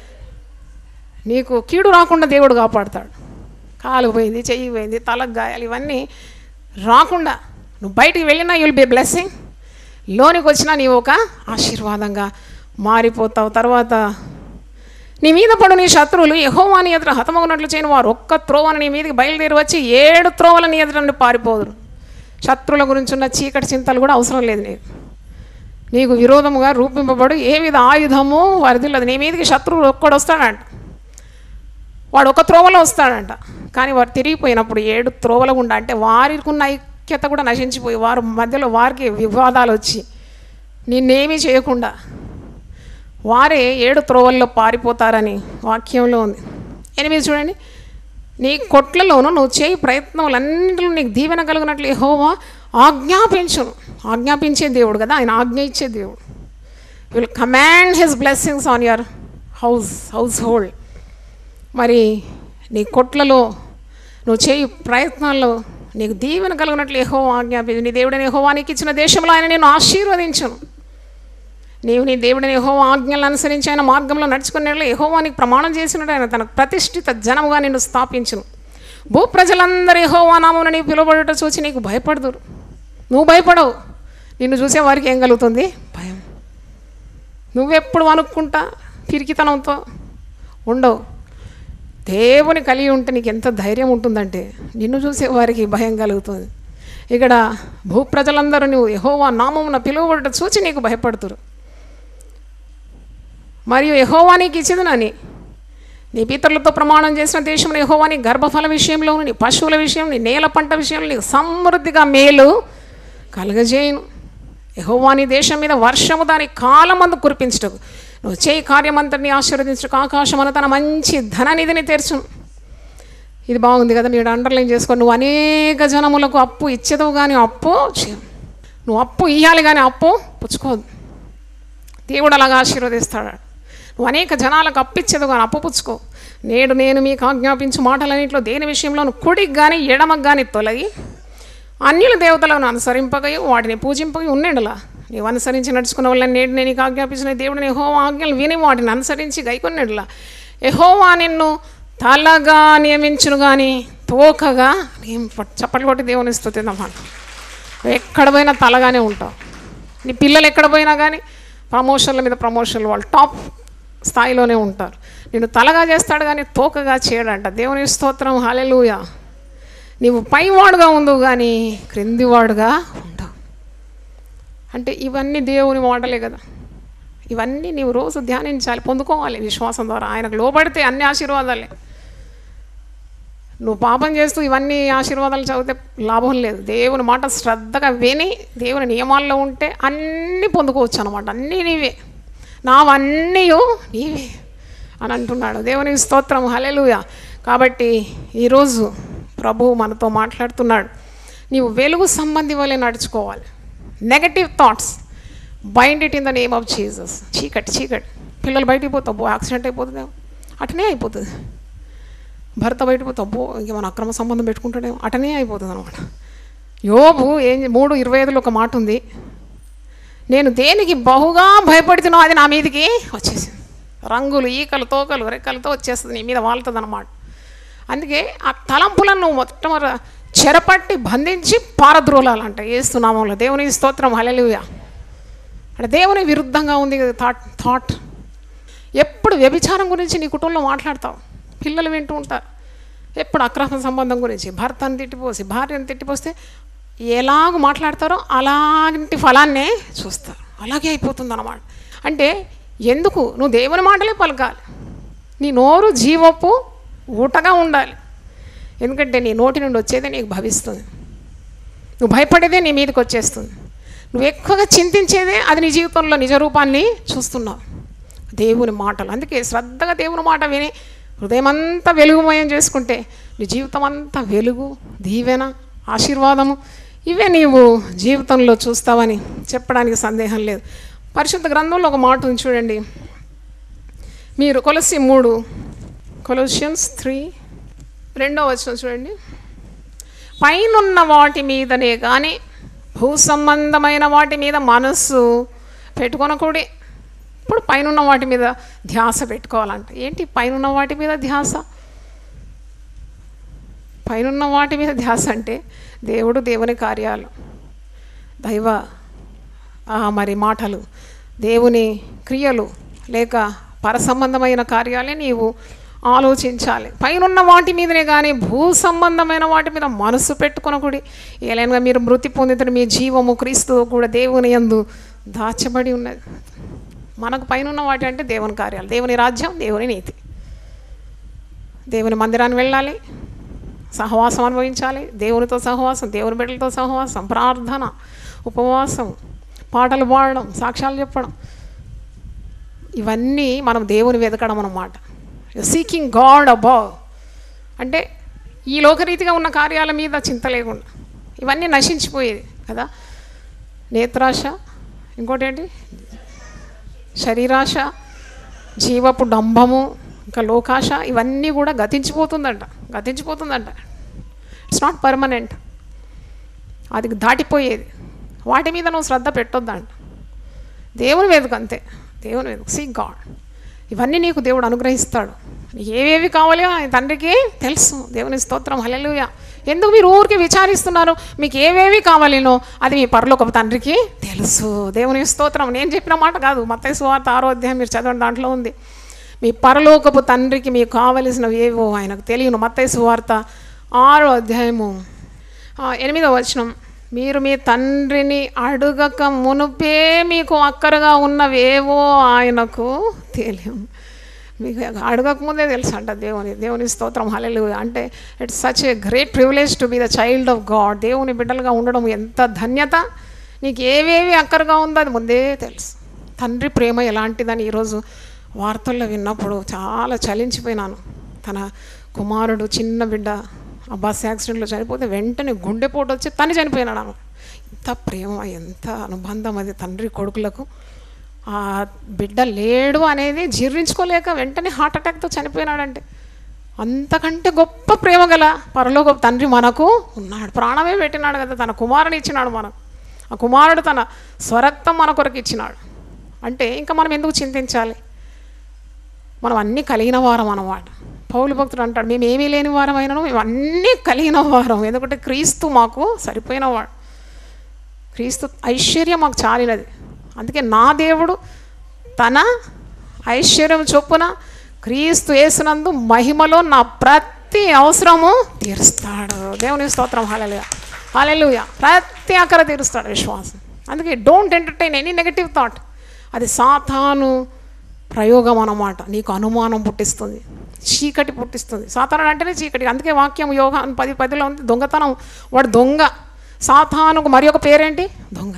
నీకు కీడు రాకుండా దేవుడు కాపాడుతాడు కాలు పోయింది చెయ్యి పోయింది తలకు గాయాలు ఇవన్నీ రాకుండా నువ్వు బయటికి వెళ్ళినా యుల్ బి బ్లెస్సింగ్ లోనికి వచ్చినా నీవు ఒక ఆశీర్వాదంగా మారిపోతావు తర్వాత నీ మీద పడు నీ శత్రువులు యహోవాని ఎదుట హతమగునట్లు చేయని వారు ఒక్క త్రోవని నీ మీదకి బయలుదేరి వచ్చి ఏడు త్రోవల నీ ఎదుట నుండి పారిపోదురు శత్రువుల గురించి ఉన్న చీకటి చింతలు కూడా అవసరం లేదు నీకు నీకు విరోధముగా రూపింపబడు ఏ విధ ఆయుధము వరదిల్లదు నీ మీదకి శత్రువు ఒక్కడు వస్తాడంట వాడు ఒక త్రోవలో వస్తాడంట కానీ వారు తిరిగిపోయినప్పుడు ఏడు త్రోవల గుండా అంటే వారికి ఉన్న ఐక్యత కూడా నశించిపోయి వారు మధ్యలో వారికి వివాదాలు వచ్చి నిన్నేమీ చేయకుండా వారే ఏడు త్రోవల్లో పారిపోతారని వాక్యంలో ఉంది ఎనిమిది చూడండి నీ కొట్లలోనూ నువ్వు చేయి ప్రయత్నములన్నింటిలో నీకు దీవెన కలుగునట్లు యెహోవా ఆజ్ఞాపించును ఆజ్ఞాపించే దేవుడు కదా ఆయన ఆజ్ఞ ఇచ్చే దేవుడు will command his blessings on your house household మరి నీ కొట్లలో నువ్వు చేయి ప్రయత్నాల్లో నీకు దీవెన కలిగినట్లు యెహో ఆజ్ఞాపించు నీ దేవుడిని యెహోవా నీకు ఇచ్చిన దేశంలో ఆయన నేను ఆశీర్వదించును నీవు నీ దేవుడిని యెహో ఆజ్ఞలను అనుసరించి ఆయన మార్గంలో నడుచుకునే యెహోవా నీకు ప్రమాణం చేసినట్టు ఆయన తనకు ప్రతిష్ఠిత జనముగా నిన్ను స్థాపించును భూ ప్రజలందరూ యెహోవా నామమున నీవు పిలువబడుట చూసి నీకు భయపడదురు నువ్వు భయపడవు నిన్ను చూసే వారికి ఏం కలుగుతుంది భయం నువ్వెప్పుడు అనుకుంటా పిరికితనంతో ఉండవు దేవుని కలిగి ఉంటే నీకు ఎంత ధైర్యం ఉంటుందంటే నిన్ను చూసే వారికి భయం కలుగుతుంది ఇక్కడ భూప్రజలందరూ నువ్వు యహోవా నామమున పిలువబడట చూచి నీకు భయపడుతురు మరియు యెహోవా నీకు ఇచ్చేదనని నీ పితరులతో ప్రమాణం చేసిన దేశంలో యెహోవా నీ గర్భఫల విషయంలో నీ పశువుల విషయం నీ నేల పంట విషయంలో నీకు సమృద్ధిగా మేలు కలగజేయను యెహోవా నీ దేశం మీద వర్షము దాని కాలమందు కురిపించటకు నువ్వు చేయి కార్యమంతటిని ఆశీర్వదించటకు ఆకాశం అన్న తన మంచి ధననిధిని తెరచును ఇది బాగుంది కదా మీరు అండర్లైన్ చేసుకో నువ్వు అనేక జనములకు అప్పు ఇచ్చేదవు కానీ అప్పు చేయవు. నువ్వు అప్పు ఇవ్వాలి కానీ అప్పు పుచ్చుకోదు దేవుడు అలాగా ఆశీర్వదిస్తాడు నువ్వు అనేక జనాలకు అప్పిచ్చేది కానీ అప్పు పుచ్చుకో నేడు నేను మీకు ఆజ్ఞాపించు మాటలన్నింటిలో దేని విషయంలోనూ కుడికి కానీ ఎడమకు కానీ తొలగి అన్యుల దేవతలను అనుసరింపగా వాటిని పూజింపగా ఉండేలా నీవు అనుసరించి నడుచుకున్న వాళ్ళని నేడు నేను నీకు ఆజ్ఞాపించిన దేవుడిని యెహోవా ఆజ్ఞలు విని వాటిని అనుసరించి గైకొన్నెడలా యెహోవా నిన్ను తలగా నియమించును కానీ తోకగా నియమ చప్పట్లు కొట్టి దేవుని స్థుతిందన్నమాట నువ్వు ఎక్కడ పోయినా తలగానే ఉంటావు నీ పిల్లలు ఎక్కడ పోయినా కానీ ప్రమోషన్ల మీద ప్రమోషన్లు వాళ్ళు టాప్ స్థాయిలోనే ఉంటారు నేను తలగా చేస్తాడు కానీ తోకగా చేయడంట దేవుని స్తోత్రం హాలెలూయ నీవు పైవాడుగా ఉండవు కానీ క్రిందివాడుగా ఉండవు అంటే ఇవన్నీ దేవుని మాటలే కదా ఇవన్నీ నీవు రోజు ధ్యానించాలి పొందుకోవాలి విశ్వాసం ద్వారా ఆయనకు లోబడితే అన్ని ఆశీర్వాదాలే నువ్వు పాపం చేస్తూ ఇవన్నీ ఆశీర్వాదాలు చదివితే లాభం లేదు దేవుని మాట శ్రద్ధగా విని దేవుని నియమాల్లో ఉంటే అన్నీ పొందుకోవచ్చు అనమాట అన్నీ నీవే నావన్నీ నీవే అని అంటున్నాడు దేవుని స్తోత్రం హలెలుయ కాబట్టి ఈరోజు ప్రభువు మనతో మాట్లాడుతున్నాడు నీవు వెలుగు సంబంధి వలె నడుచుకోవాలి negative thoughts bind it in the name of Jesus చీకటి చీకటి పిల్లలు బయటికి పోతావు యాక్సిడెంట్ అయిపోతుంది అటనే అయిపోతుంది భర్త బయటకు పోతే అబ్బో ఇంకేమైనా అక్రమ సంబంధం పెట్టుకుంటాడేమో అటనే అయిపోతుంది అనమాట యోబు ఏం మూడు ఇరవై ఐదులో ఒక మాట ఉంది నేను దేనికి బహుగా భయపడుతున్నా అది నా మీదకి వచ్చేసింది రంగులు ఈకలు తోకలు రెక్కలతో వచ్చేస్తుంది నీ మీద వాళ్తుంది అనమాట అందుకే ఆ తలంపులను నువ్వు మొట్టమొదట చెరపట్టి బంధించి పారద్రోలాలంట ఏస్తున్నామంలో దేవుని స్తోత్రం హలెలుయా అంటే దేవుని విరుద్ధంగా ఉంది కదా థాట్ థాట్ ఎప్పుడు వ్యభిచారం గురించి నీ కుటుంబంలో మాట్లాడతావు పిల్లలు వింటూ ఉంటారు ఎప్పుడు అక్రమ సంబంధం గురించి భర్తను తిట్టిపోసి భార్యను తిట్టిపోస్తే ఎలాగ మాట్లాడతారో అలాంటి ఫలాన్నే చూస్తారు అలాగే అయిపోతుంది అన్నమాట అంటే ఎందుకు నువ్వు దేవుని మాటలే పలకాలి నీ నోరు జీవపు ఊటగా ఉండాలి ఎందుకంటే నీ నోటి నుండి వచ్చేదే నీకు భవిస్తుంది నువ్వు భయపడేదే నీ మీదకి వచ్చేస్తుంది నువ్వు ఎక్కువగా చింతించేదే అది నీ జీవితంలో నిజ రూపాన్ని చూస్తున్నావు దేవుని మాటలు అందుకే శ్రద్ధగా దేవుని మాట విని హృదయమంతా వెలుగుమయం చేసుకుంటే నీ జీవితం అంతా వెలుగు దీవెన ఆశీర్వాదము ఇవే నీవు జీవితంలో చూస్తావని చెప్పడానికి సందేహం లేదు పరిశుద్ధ గ్రంథంలో ఒక మాట ఉంది చూడండి మీరు కొలసి మూడు కొలసియన్స్ త్రీ రెండో వచ్చిన చూడండి పైనున్న వాటి మీదనే కానీ భూ సంబంధమైన వాటి మీద మనస్సు పెట్టుకొనకూడే ఇప్పుడు పైనున్న వాటి మీద ధ్యాస పెట్టుకోవాలంట ఏంటి పైనున్న వాటి మీద ధ్యాస పైనున్న వాటి మీద ధ్యాస అంటే దేవుడు దేవుని కార్యాలు దైవ ఆ, మరి మాటలు దేవుని క్రియలు లేక పరసంబంధమైన కార్యాలే నీవు ఆలోచించాలి పైనున్న వాటి మీదనే కానీ భూ సంబంధమైన వాటి మీద మనసు పెట్టుకొనకుడి ఏలైనా మీరు మృతి పొందిన మీ జీవము క్రీస్తు కూడా దేవుని యందు దాచబడి ఉన్నది మనకు పైనున్న వాటి అంటే దేవుని కార్యాలు దేవుని రాజ్యం దేవుని నీతి దేవుని మందిరానికి వెళ్ళాలి సహవాసం అనుభవించాలి దేవునితో సహవాసం దేవుని బిడ్డలతో సహవాసం ప్రార్థన ఉపవాసం పాటలు పాడడం సాక్ష్యాలు చెప్పడం ఇవన్నీ మనం దేవుని వెతకడం అన్నమాట సీకింగ్ గాడ్ అబౌవ్ అంటే ఈ లోకరీతిగా ఉన్న కార్యాల మీద చింత లేకుండా ఇవన్నీ నశించిపోయేది కదా నేత్రాశ ఇంకోటి ఏంటి శరీరాశ జీవపు డంబము ఇంకా లోకాశ ఇవన్నీ కూడా గతించిపోతుందంట గతించిపోతుందంట ఇట్స్ నాట్ పర్మనెంట్ అది దాటిపోయేది వాటి మీద నువ్వు శ్రద్ధ పెట్టొద్దంట దేవుని వేదిక అంతే దేవుని వేదిక సీ గాడ్ ఇవన్నీ నీకు దేవుడు అనుగ్రహిస్తాడు నీకు ఏవేవి కావాలో ఆయన తండ్రికి తెలుసు దేవుని స్తోత్రం హల్లెలూయా ఎందుకు మీరు ఊరికి విచారిస్తున్నారు మీకు ఏవేవి కావాలినో అది మీ పరలోకపు తండ్రికి తెలుసు దేవుని స్తోత్రం నేను చెప్పిన మాట కాదు మత్తయి సువార్త ఆరో అధ్యాయం మీరు చదవండి దాంట్లో ఉంది మీ పరలోకపు తండ్రికి మీకు కావలసినవి ఏవో ఆయనకు తెలియను మత్తయి సువార్త ఆరో అధ్యాయము ఆ, ఎనిమిదో వచనం మీరు మీ తండ్రిని అడుగక మునుపే మీకు అక్కరగా ఉన్నవేవో ఆయనకు తెలియదు మీకు అడగక ముందే తెలుసు అంట దేవుని దేవుని స్తోత్రం హలెలు అంటే it's such a great privilege to be the child of God దేవుని బిడ్డలుగా ఉండడం ఎంత ధన్యత నీకు ఏవేవి అక్కరగా ఉందో అది ముందే తెలుసు తండ్రి ప్రేమ ఎలాంటిదని ఈరోజు వార్తల్లో విన్నప్పుడు చాలా చలించిపోయినాను తన కుమారుడు చిన్న బిడ్డ ఆ బస్ యాక్సిడెంట్లో చనిపోతే వెంటనే గుండెపోటు వచ్చి తను చనిపోయినాడు ఆమె ఎంత ప్రేమ ఎంత అనుబంధం అది తండ్రి కొడుకులకు ఆ బిడ్డ లేడు అనేది జీర్ణించుకోలేక వెంటనే హార్ట్ అటాక్తో చనిపోయినాడంటే అంతకంటే గొప్ప ప్రేమ గల పరలోక తండ్రి మనకు ఉన్నాడు ప్రాణమే పెట్టినాడు కదా తన కుమారుని ఇచ్చినాడు మనకు ఆ కుమారుడు తన స్వరక్తం మన కొరకు ఇచ్చినాడు అంటే ఇంకా మనం ఎందుకు చింతించాలి మనం అన్నీ కలిగిన వారం అన్నమాట పౌలు భక్తుడు అంటాడు మేము ఏమీ లేని వారం అయినాను మేము అన్నీ కలిగిన వారం ఎందుకంటే క్రీస్తు మాకు సరిపోయినవాడు క్రీస్తు ఐశ్వర్యం మాకు చాలినది అందుకే నా దేవుడు తన ఐశ్వర్యం చొప్పున క్రీస్తు వేసినందు మహిమలో నా ప్రతి అవసరము తీరుస్తాడు దేవుని స్తోత్రం హాలలుగా హాలలుగా ప్రతి అక్కర తీరుస్తాడు విశ్వాసం అందుకే don't entertain any negative thought అది సాతాను ప్రయోగం అన్నమాట నీకు అనుమానం పుట్టిస్తుంది చీకటి పుట్టిస్తుంది సాతానుడు అంటేనే చీకటి అందుకే వాక్యం యోగా పది పదిలో ఉంది దొంగతనం వాడు దొంగ సాతానుకు మరి ఒక పేరేంటి దొంగ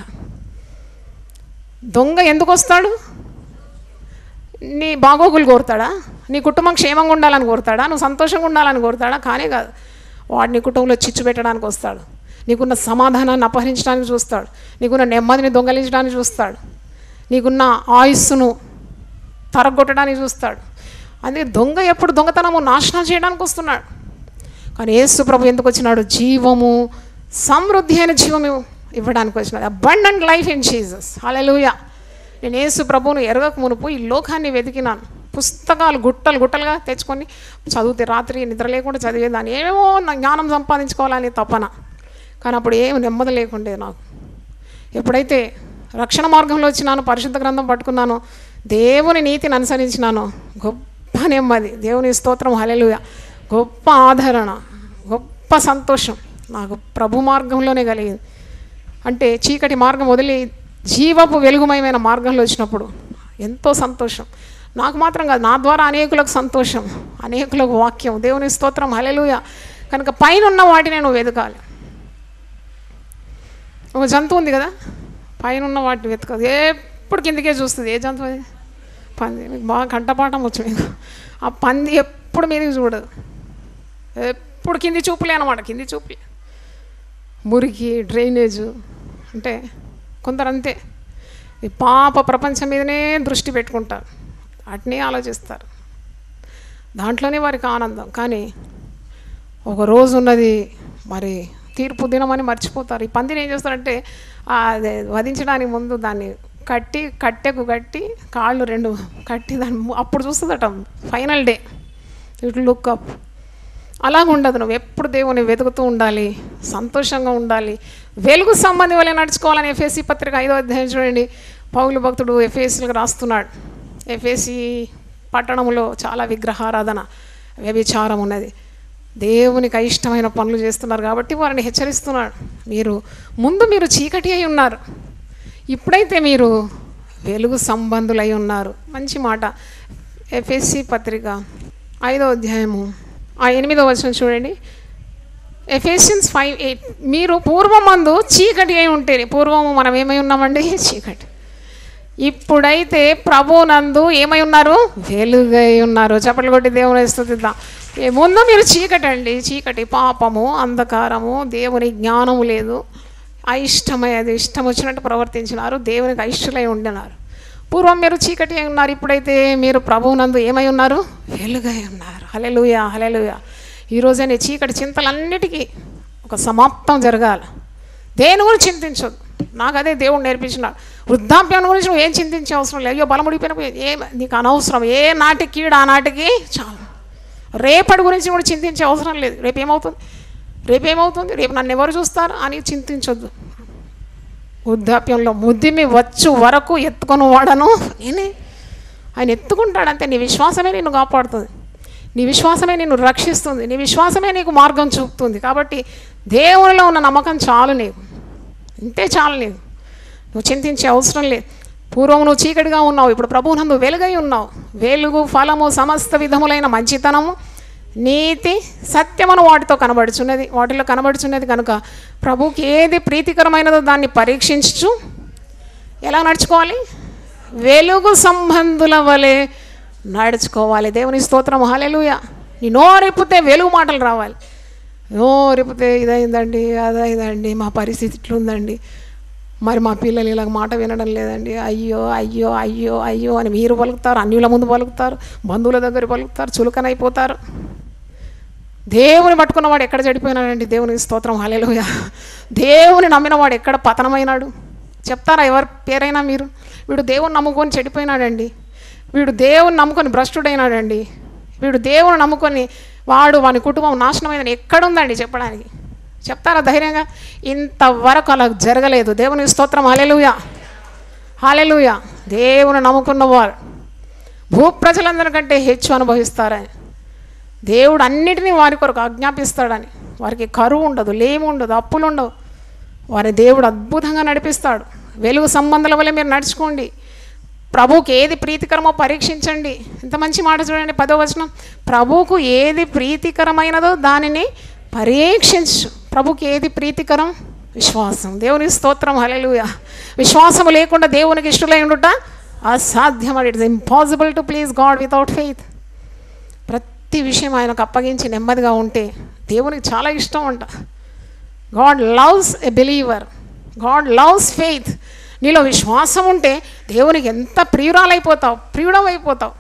దొంగ ఎందుకు వస్తాడు నీ బాగోగులు కోరుతాడా నీ కుటుంబం క్షేమంగా ఉండాలని కోరుతాడా నువ్వు సంతోషంగా ఉండాలని కోరుతాడా కానీ కాదు వాడు నీ కుటుంబంలో చిచ్చు పెట్టడానికి వస్తాడు నీకున్న సమాధానాన్ని అపహరించడానికి చూస్తాడు నీకున్న నెమ్మదిని దొంగలించడానికి చూస్తాడు నీకున్న ఆయుస్సును తరగొట్టడానికి చూస్తాడు అందుకే దొంగ ఎప్పుడు దొంగతనము నాశనం చేయడానికి వస్తున్నాడు కానీ యేసు ప్రభు ఎందుకు వచ్చినాడు జీవము సమృద్ధి అయిన జీవము ఇవ్వడానికి వచ్చినాడు అబండెంట్ లైఫ్ ఇన్ జీసస్ హల్లెలూయా నేను యేసు ప్రభువును ఎరగక మునుపు ఈ లోకాన్ని వెతికినాను పుస్తకాలు గుట్టలు గుట్టలుగా తెచ్చుకొని చదివితే రాత్రి నిద్ర లేకుండా చదివేదాన్ని ఏమేమో నా జ్ఞానం సంపాదించుకోవాలని తపన కానీ అప్పుడు ఏమి నెమ్మది లేకుండే నాకు ఎప్పుడైతే రక్షణ మార్గంలో వచ్చినాను పరిశుద్ధ గ్రంథం పట్టుకున్నాను దేవుని నీతిని అనుసరించినాను గొప్ప నెమ్మది దేవుని స్తోత్రం హలెలుయ గొప్ప ఆదరణ గొప్ప సంతోషం నాకు ప్రభు మార్గంలోనే కలిగింది అంటే చీకటి మార్గం వదిలి జీవపు వెలుగుమయమైన మార్గంలో వచ్చినప్పుడు ఎంతో సంతోషం నాకు మాత్రం కాదు నా ద్వారా అనేకులకు సంతోషం అనేకులకు వాక్యం దేవుని స్తోత్రం హలెలుయ కనుక పైన ఉన్న వాటిని నేను వెతకాలి ఒక జంతువు ఉంది కదా పైన ఉన్న వాటిని వెతకదు ఎప్పుడు కిందికే చూస్తుంది ఏ జంతువు అది పంది మీకు బాగా కంటపాఠం వచ్చు మీకు ఆ పంది ఎప్పుడు మీదకి చూడదు ఎప్పుడు కింది చూపులే అనమాట కింది చూపులే మురికి డ్రైనేజు అంటే కొందరు అంతే ఈ పాప ప్రపంచం మీదనే దృష్టి పెట్టుకుంటారు వాటినే ఆలోచిస్తారు దాంట్లోనే వారికి ఆనందం కానీ ఒక రోజు ఉన్నది మరి తీర్పు దినమని మర్చిపోతారు ఈ పందిని ఏం చేస్తారంటే ఆ అదే వధించడానికి ముందు దాన్ని కట్టి కట్టెకు కట్టి కాళ్ళు రెండు కట్టి దాన్ని ము- అప్పుడు చూస్తుందట final day it look up అలాగ ఉండదు నువ్వు ఎప్పుడు దేవుని వెతుకుతూ ఉండాలి సంతోషంగా ఉండాలి వెలుగు సంబంధి వల్ల నడుచుకోవాలని ఎఫ్ఎస్సి పత్రిక ఐదో అధ్యాయం చూడండి పౌలు భక్తుడు ఎఫ్ఎస్సీలకు రాస్తున్నాడు ఎఫ్ఎస్సి పట్టణంలో చాలా విగ్రహారాధన వ్యభిచారం ఉన్నది దేవునికి అయిష్టమైన పనులు చేస్తున్నారు కాబట్టి వారిని హెచ్చరిస్తున్నాడు మీరు ముందు మీరు చీకటి అయి ఉన్నారు ఇప్పుడైతే మీరు వెలుగు సంబంధులై ఉన్నారు మంచి మాట ఎఫ్ఎస్సి పత్రిక ఐదో అధ్యాయము ఆ ఎనిమిదో వచనం చూడండి ఎఫేషియన్స్ ఫైవ్ ఎయిట్ మీరు పూర్వమందు చీకటి అయి ఉంటే పూర్వము మనం ఏమై ఉన్నామండి చీకటి ఇప్పుడైతే ప్రభునందు ఏమై ఉన్నారు వెలుగై ఉన్నారు చప్పట్లు కొట్టి దేవుని స్థుతిద్దాం ఏ ముందు మీరు చీకటి అండి చీకటి పాపము అంధకారము దేవుని జ్ఞానము లేదు అయిష్టమై అది ఇష్టం వచ్చినట్టు ప్రవర్తించినారు దేవునికి అయిష్టులై ఉండినారు పూర్వం మీరు చీకటి అయి ఉన్నారు ఇప్పుడైతే మీరు ప్రభువునందు ఏమై ఉన్నారు వెలుగై ఉన్నారు హలెలుయా హలెలుయా ఈరోజే నీ చీకటి చింతలన్నిటికీ ఒక సమాప్తం జరగాలి దేని గురించి చింతించొద్దు నాకు అదే దేవుడు నేర్పించినాడు వృద్ధాప్యం గురించి నువ్వు ఏం చింతించే అవసరం లేదు అయ్యో బలముడిపోయినప్పుడు ఏ నీకు అనవసరం ఏ నాటికి కీడు ఆ నాటికి చాలు రేపటి గురించి కూడా చింతించే అవసరం లేదు రేపు ఏమవుతుంది రేపు ఏమవుతుంది రేపు నన్ను ఎవరు చూస్తారు అని చింతించొద్దు వృద్ధాప్యంలో ముద్దిమి వచ్చు వరకు ఎత్తుకొని వాడను నేనే ఆయన ఎత్తుకుంటాడంతే నీ విశ్వాసమే నిన్ను కాపాడుతుంది నీ విశ్వాసమే నిన్ను రక్షిస్తుంది నీ విశ్వాసమే నీకు మార్గం చూపుతుంది కాబట్టి దేవునిలో ఉన్న నమ్మకం చాలు నీకు ఇంతే చాలు నీకు నువ్వు చింతించే అవసరం లేదు పూర్వం నువ్వు చీకటిగా ఉన్నావు ఇప్పుడు ప్రభువునందు వెలుగై ఉన్నావు వెలుగు ఫలము సమస్త విధములైన మంచితనము నీతి సత్యమును వాటితో కనబడుచున్నది వాటిలో కనబడుచున్నది కనుక ప్రభుకి ఏది ప్రీతికరమైనదో దాన్ని పరీక్షించు ఎలా నడుచుకోవాలి వెలుగు సంబంధుల వలె నడుచుకోవాలి దేవుని స్తోత్రం హల్లెలూయా నీ నోరెప్పితే వెలుగు మాటలు రావాలి నోరెప్పితే ఇదైందండి అదైందండి మా పరిస్థితి ఇట్లుందండి మరి మా పిల్లలు ఇలాగ మాట వినడం లేదండి అయ్యో అయ్యో అయ్యో అయ్యో అని మీరు పలుకుతారు అన్యుల ముందు పలుకుతారు బంధువుల దగ్గర పలుకుతారు చులకనైపోతారు దేవుని పట్టుకున్నవాడు ఎక్కడ చెడిపోయినాడండి దేవునికి స్తోత్రం హల్లెలూయా దేవుని నమ్మినవాడు ఎక్కడ పతనమైనాడు చెప్తారా ఎవరి పేరైనా మీరు వీడు దేవుని నమ్ముకొని చెడిపోయినాడండి వీడు దేవుని నమ్ముకొని భ్రష్టుడైనాడండి వీడు దేవుని నమ్ముకొని వాడు వాని కుటుంబం నాశనమైందని ఎక్కడుందండి చెప్పడానికి చెప్తారా ధైర్యంగా ఇంతవరకు అలా జరగలేదు దేవుని స్తోత్రం హల్లెలూయా హాలెలుయ దేవుని నమ్ముకున్నవారు భూప్రజలందరికంటే హెచ్చు అనుభవిస్తారని దేవుడు అన్నిటినీ వారి కొరకు ఆజ్ఞాపిస్తాడని వారికి కరువు ఉండదు లేమి ఉండదు అప్పులు ఉండవు వారి దేవుడు అద్భుతంగా నడిపిస్తాడు వెలుగు సంబంధాల వల్ల మీరు నడుచుకోండి ప్రభువుకి ఏది ప్రీతికరమో పరీక్షించండి ఇంత మంచి మాట చూడండి పదో వచనం ప్రభువుకు ఏది ప్రీతికరమైనదో దానిని పరీక్షించు ప్రభుకి ఏది ప్రీతికరం విశ్వాసం దేవుని స్తోత్రం హల్లెలూయా విశ్వాసము లేకుండా దేవునికి ఇష్టలై ఉండుట అసాధ్యం it is impossible to please God without faith ప్రతి విషయం ఆయనకు అప్పగించి నెమ్మదిగా ఉంటే దేవునికి చాలా ఇష్టం అంట God loves a believer God loves faith నీలో విశ్వాసం ఉంటే దేవునికి ఎంత ప్రియురాలైపోతావు ప్రియుడం అయిపోతావు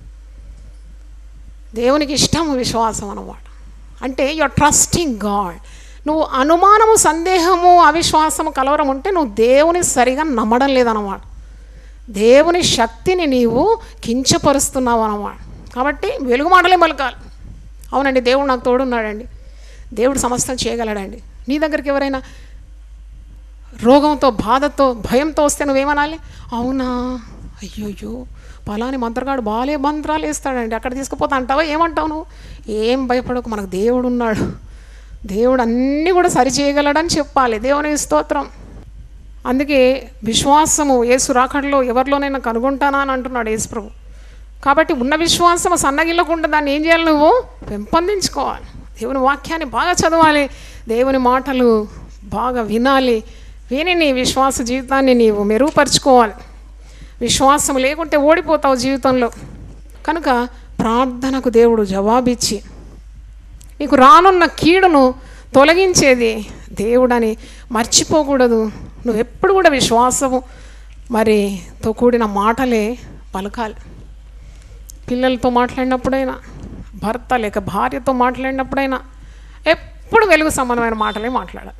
దేవునికి ఇష్టం విశ్వాసం అన్నమాట అంటే యువర్ ట్రస్టింగ్ గాడ్ నువ్వు అనుమానము సందేహము అవిశ్వాసము కలవరం ఉంటే నువ్వు దేవుని సరిగా నమ్మడం లేదన్నమాట దేవుని శక్తిని నీవు కించపరుస్తున్నావు అన్నమాట కాబట్టి వెలుగు మాటలే పలకాలి అవునండి దేవుడు నాకు తోడున్నాడండి దేవుడు సమస్తం చేయగలడండి నీ దగ్గరికి ఎవరైనా రోగంతో బాధతో భయంతో వస్తే నువ్వేమనాలి అవునా అయ్యోయ్యో పలాని మంత్రగాడు బాలే మంత్రాలు వేస్తాడండి అక్కడ తీసుకుపోతా అంటావా ఏమంటావు నువ్వు ఏం భయపడకు మనకు దేవుడు ఉన్నాడు దేవుడు అన్నీ కూడా సరి చేయగలడని చెప్పాలి దేవుని స్తోత్రం అందుకే విశ్వాసము యేసు రాకడలో ఎవరిలోనైనా కనుగొంటానా అని అంటున్నాడు యేసు ప్రభు కాబట్టి ఉన్న విశ్వాసం సన్నగిల్లకుండా దాన్ని ఏం చేయాలి నువ్వు పెంపొందించుకోవాలి దేవుని వాక్యాన్ని బాగా చదవాలి దేవుని మాటలు బాగా వినాలి విని నీ విశ్వాస జీవితాన్ని నీవు మెరుగుపరుచుకోవాలి విశ్వాసం లేకుంటే ఓడిపోతావు జీవితంలో కనుక ప్రార్థనకు దేవుడు జవాబిచ్చి నీకు రానున్న కీడును తొలగించేది దేవుడని మర్చిపోకూడదు నువ్వు ఎప్పుడు కూడా విశ్వాసము మరి తో కూడిన మాటలే పలకాలి పిల్లలతో మాట్లాడినప్పుడైనా భర్త లేక భార్యతో మాట్లాడినప్పుడైనా ఎప్పుడు వెలుగు సంబంధమైన మాటలే మాట్లాడాలి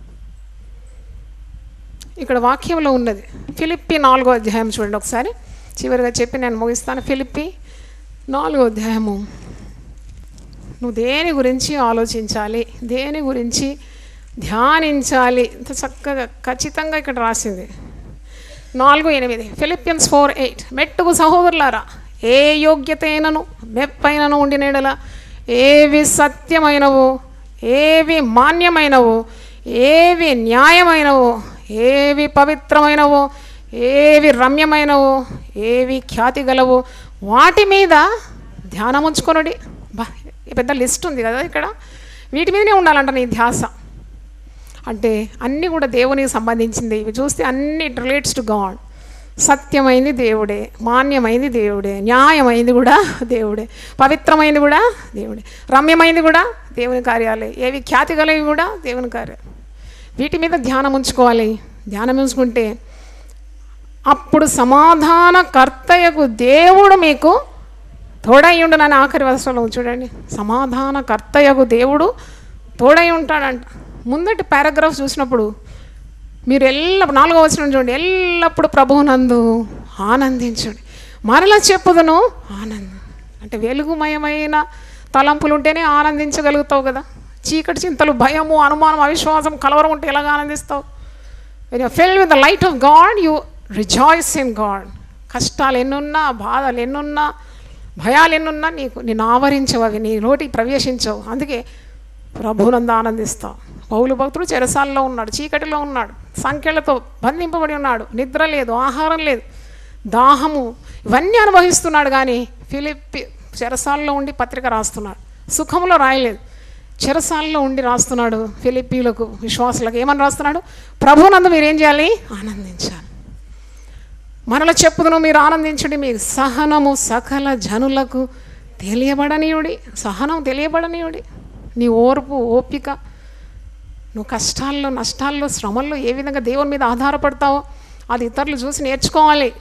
ఇక్కడ వాక్యంలో ఉన్నది ఫిలిప్పి నాలుగో అధ్యాయం చూడండి ఒకసారి చివరిగా చెప్పి నేను ముగిస్తాను ఫిలిప్పి నాలుగో అధ్యాయము నువ్వు దేని గురించి ఆలోచించాలి దేని గురించి ధ్యానించాలి ఇంత చక్కగా ఖచ్చితంగా ఇక్కడ రాసింది నాలుగు ఎనిమిది ఫిలిపియన్స్ ఫోర్ ఎయిట్ మెట్టుకు సహోదరులారా ఏ యోగ్యత అయినను మెప్పైనను ఉండినేడల ఏవి సత్యమైనవో ఏవి మాన్యమైనవో ఏవి న్యాయమైనవో ఏవి పవిత్రమైనవో ఏవి రమ్యమైనవో ఏవి ఖ్యాతి గలవో వాటి మీద ధ్యానం ఉంచుకొనుడి బా ఈ పెద్ద లిస్ట్ ఉంది కదా ఇక్కడ వీటి మీదనే ఉండాలంట నీ ధ్యాస అంటే అన్నీ కూడా దేవునికి సంబంధించింది ఇవి చూస్తే అన్ని ఇట్ రిలేట్స్ టు గాడ్ సత్యమైంది దేవుడే మాన్యమైంది దేవుడే న్యాయమైంది కూడా దేవుడే పవిత్రమైంది కూడా దేవుడే రమ్యమైంది కూడా దేవుని కార్యాలే ఏవి ఖ్యాతి గలవి కూడా దేవుని కార్యాలు వీటి మీద ధ్యానం ఉంచుకోవాలి ధ్యానం ఉంచుకుంటే అప్పుడు సమాధాన కర్తయ్యకు దేవుడు మీకు తోడై ఉండునని ఆఖరి వరుసలో చూడండి సమాధాన కర్తయ్యకు దేవుడు తోడై ఉంటాడంట ముందటి పారాగ్రాఫ్ చూసినప్పుడు మీరు ఎల్ల నాలుగో వచ్చిన చూడండి ఎల్లప్పుడు ప్రభువునందు ఆనందించండి మరలా చెప్పుదును ఆనందం అంటే వెలుగుమయమైన తలంపులు ఉంటేనే ఆనందించగలుగుతావు కదా చీకటి చింతలు భయము అనుమానం అవిశ్వాసం కలవరం ఉంటే ఎలాగ ఆనందిస్తావు when you fill with the light of God you rejoice in God కష్టాలు ఎన్నున్నా బాధలు ఎన్నున్నా భయాలు ఎన్నున్నా నీకు నేను ఆవరించవు అవి నీ నోటికి ప్రవేశించవు అందుకే ప్రభునంద ఆనందిస్తాం పౌలు భక్తుడు చెరసాల్లో ఉన్నాడు చీకటిలో ఉన్నాడు సంఖ్యలతో బంధింపబడి ఉన్నాడు నిద్ర లేదు ఆహారం లేదు దాహము ఇవన్నీ అనుభవిస్తున్నాడు కానీ ఫిలిప్పి చెరసాల్లో ఉండి పత్రిక రాస్తున్నాడు సుఖంలో రాయలేదు చెరసాల్లో ఉండి రాస్తున్నాడు ఫిలిప్పీలకు విశ్వాసులకు ఏమని రాస్తున్నాడు ప్రభునందు మీరేం చేయాలి ఆనందించాలి మనలో చెప్పుదును మీరు ఆనందించండి మీ సహనము సకల జనులకు తెలియబడనీయుడి సహనం తెలియబడనీయుడి నీ ఓర్పు ఓపిక నువ్వు కష్టాల్లో నష్టాల్లో శ్రమల్లో ఏ విధంగా దేవుని మీద ఆధారపడతావో అది ఇతరులు చూసి నేర్చుకోవాలి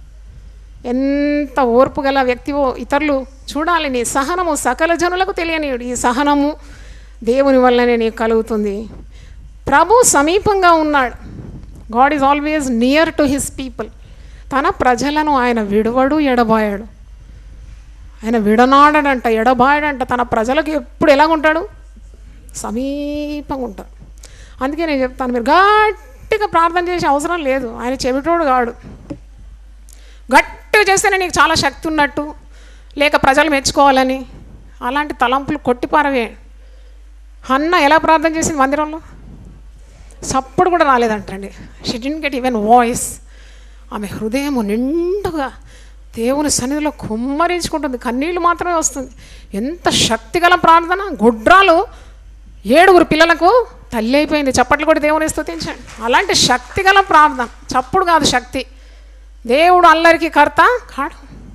ఎంత ఓర్పు గల వ్యక్తివో ఇతరులు చూడాలి నీ సహనము సకల జనులకు తెలియనీయుడు ఈ సహనము దేవుని వల్లనే నీకు కలుగుతుంది ప్రభు సమీపంగా ఉన్నాడు God is always near to his people తన ప్రజలను ఆయన విడవడు ఎడబాయాడు ఆయన విడనాడడంట ఎడబాయడంట తన ప్రజలకు ఎప్పుడు ఎలాగుంటాడు సమీపంగా ఉంటాడు అందుకే నేను చెప్తాను మీరు గట్టిగా ప్రార్థన చేసే అవసరం లేదు ఆయన చెవిటోడు కాడు గట్టిగా చేస్తేనే నీకు చాలా శక్తి ఉన్నట్టు లేక ప్రజలు మెచ్చుకోవాలని అలాంటి తలంపులు కొట్టిపారవే అన్న ఎలా ప్రార్థన చేసింది మందిరంలో సప్పుడు కూడా రాలేదంటండి she didn't get even voice ఆమె హృదయం నిండుగా దేవుని సన్నిధిలో కుమ్మరించుకుంటుంది కన్నీళ్ళు మాత్రమే వస్తుంది ఎంత శక్తిగల ప్రార్థన గుడ్రాలు ఏడుగురు పిల్లలకు తల్లి అయిపోయింది చప్పట్లు కూడా దేవుని స్తుతించండి అలాంటి శక్తిగల ప్రార్థన చప్పుడు కాదు శక్తి దేవుడు అల్లరికి కర్త కాడు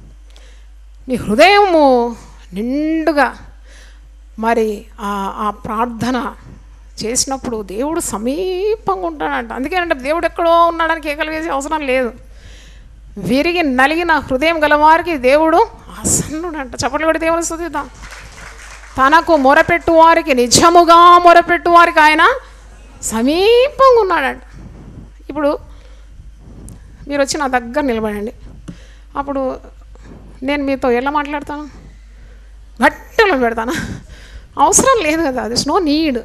నీ హృదయము నిండుగా మరి ఆ ఆ ప్రార్థన చేసినప్పుడు దేవుడు సమీపంగా ఉంటాడంట అందుకేనంటే దేవుడు ఎక్కడో ఉన్నాడని కేకలు వేసే అవసరం లేదు విరిగి నలిగిన హృదయం గలవారికి దేవుడు ఆసన్నుడంట చప్పట్లు కూడా దేవుని స్థుతిద్దాం తనకు మొరపెట్టు వారికి నిజముగా మొరపెట్టు వారికి ఆయన సమీపంగా ఉన్నాడంట ఇప్పుడు మీరు వచ్చి నా దగ్గర నిలబడండి అప్పుడు నేను మీతో ఎలా మాట్లాడతాను గట్టిలో పెడతాను అవసరం లేదు కదా అది నో నీడ్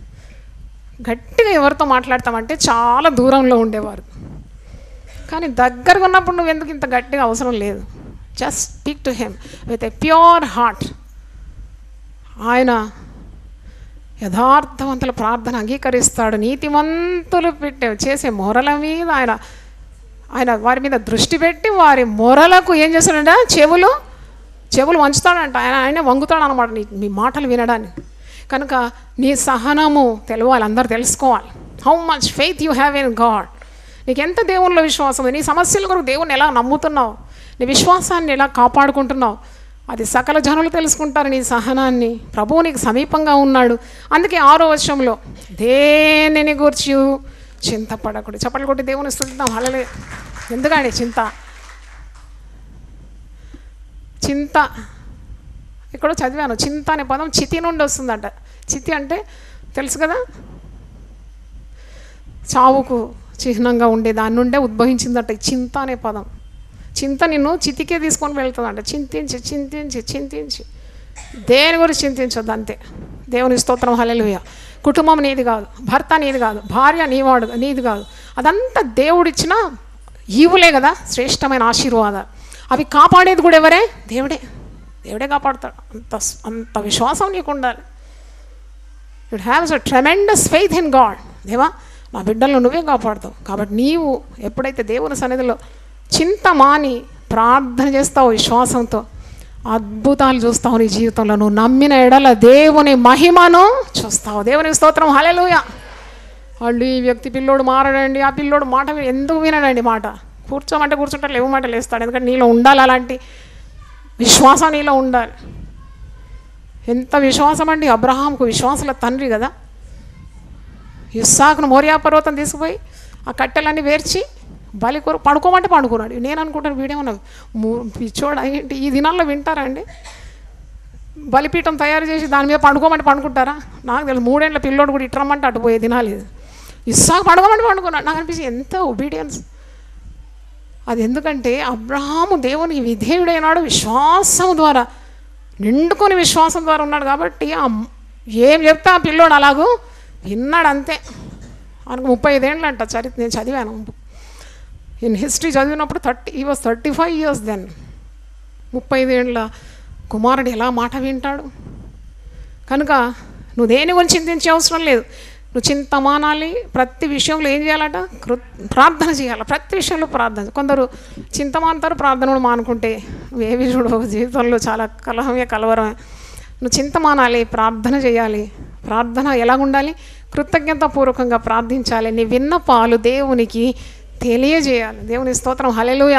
గట్టిగా ఎవరితో మాట్లాడతామంటే చాలా దూరంలో ఉండేవారు కానీ దగ్గరగా ఉన్నప్పుడు నువ్వు ఎందుకు ఇంత గట్టిగా అవసరం లేదు just speak to him with a pure heart ఆయన యథార్థవంతుల ప్రార్థన అంగీకరిస్తాడు నీతివంతులు పెట్టే చేసే మొరల మీద ఆయన ఆయన వారి మీద దృష్టి పెట్టి వారి మొరలకు ఏం చేస్తాడంట చెవులు చెవులు వంచుతాడంట ఆయన ఆయనే వంగుతాడు అనమాట నీ మీ మాటలు వినడానికి కనుక నీ సహనము తెలవాలి అందరు తెలుసుకోవాలి how much faith you have in God నీకు ఎంత దేవునిలో విశ్వాసం ఉంది నీ సమస్యల కొరకు దేవుని ఎలా నమ్ముతున్నావు నీ విశ్వాసాన్ని ఎలా కాపాడుకుంటున్నావు అది సకల జనులు తెలుసుకుంటారు నీ సహనాన్ని ప్రభువు నీకు సమీపంగా ఉన్నాడు అందుకే ఆరో వర్షంలో దేనిని గూర్చి చింతపడకుడు చప్పట్లు కొట్టి దేవుని స్థుతిద్దాం హలలే ఎందుకండి చింత చింత ఇక్కడ చదివాను చింత అనే పదం చితి నుండి వస్తుందంట చితి అంటే తెలుసు కదా చావుకు చిహ్నంగా ఉండే దాని నుండే ఉద్భవించిందట ఈ చింత అనే పదం చింత నిన్ను చితికే తీసుకొని వెళ్తుందంట చింతించి చింతించి చింతించి దేని గురించి చింతించొద్దు అంతే దేవుని స్తోత్రం హల్లెలూయ కుటుంబం నీది కాదు భర్త నీది కాదు భార్య నీవాడు నీది కాదు అదంతా దేవుడిచ్చిన ఈవులే కదా శ్రేష్టమైన ఆశీర్వాదాలు అవి కాపాడేది కూడా ఎవరే దేవుడే దేవుడే కాపాడుతాడు అంత అంత విశ్వాసం నీకు ఉండాలి it haves a tremendous faith in God దేవా నా బిడ్డలను నువ్వే కాపాడుతావు కాబట్టి నీవు ఎప్పుడైతే దేవుని సన్నిధిలో చింత మాని ప్రార్థన చేస్తావు విశ్వాసంతో అద్భుతాలు చూస్తావు నీ జీవితంలో నువ్వు నమ్మిన ఎడల దేవుని మహిమను చూస్తావు దేవుని స్తోత్రం హలెలుయ వాళ్ళు ఈ వ్యక్తి పిల్లోడు మారడండి ఆ పిల్లోడు మాట విన- ఎందుకు వినడండి మాట కూర్చోమంటే కూర్చుంటారు లేవు మాట లేస్తాడు ఎందుకంటే నీలో ఉండాలి అలాంటి విశ్వాసం నీలో ఉండాలి ఎంత విశ్వాసం అండి అబ్రహాంకు విశ్వాసుల తండ్రి కదా ఇస్సాకును మోరియా పర్వతం తీసుకుపోయి ఆ కట్టెలన్నీ వేర్చి బలి కూర పడుకోమంటే పడుకున్నాడు నేను అనుకుంటాను వీడేమన్నా ము- పిచ్చోడా ఏంటి ఈ దినాల్లో వింటారా అండి బలిపీఠం తయారు చేసి దాని మీద పండుకోమంటే పండుకుంటారా నాకు తెలుసు మూడేళ్ళ పిల్లోడు కూడా ఇట్టరమ్మంటే అటు పోయే దినాలు ఇది ఇస్సాకు పడుకోమంటే పండుకున్నాడు నాకు అనిపించి ఎంత ఒబీడియన్స్ అది ఎందుకంటే అబ్రహాము దేవునికి విధేయుడైనాడు విశ్వాసం ద్వారా నిండుకొని విశ్వాసం ద్వారా ఉన్నాడు కాబట్టి ఆ ఏం చెప్తా ఆ పిల్లోడు అలాగూ విన్నాడు అంతే ఆయనకు ముప్పై ఐదేళ్ళు అంట చరిత్ర నేను చదివాను ఇన్ హిస్టరీ చదివినప్పుడు థర్టీ ఈ was thirty five years then ముప్పై ఐదేళ్ళ కుమారుడు ఎలా మాట వింటాడు కనుక నువ్వు దేని గురించి చింతించే అవసరం లేదు నువ్వు చింత మానాలి ప్రతి విషయంలో ఏం చేయాలట కృ ప్రార్థన చేయాలి ప్రతి విషయంలో ప్రార్థన కొందరు చింత మానుతారు ప్రార్థన కూడా మానుకుంటే ఏవి చూడవు జీవితంలో చాలా కలహమే కలవరమే నువ్వు చింత మానాలి ప్రార్థన చేయాలి ప్రార్థన ఎలాగుండాలి కృతజ్ఞతాపూర్వకంగా ప్రార్థించాలి నీ విన్నపాలు దేవునికి తెలియజేయాలి దేవుని స్తోత్రం హలెలుయ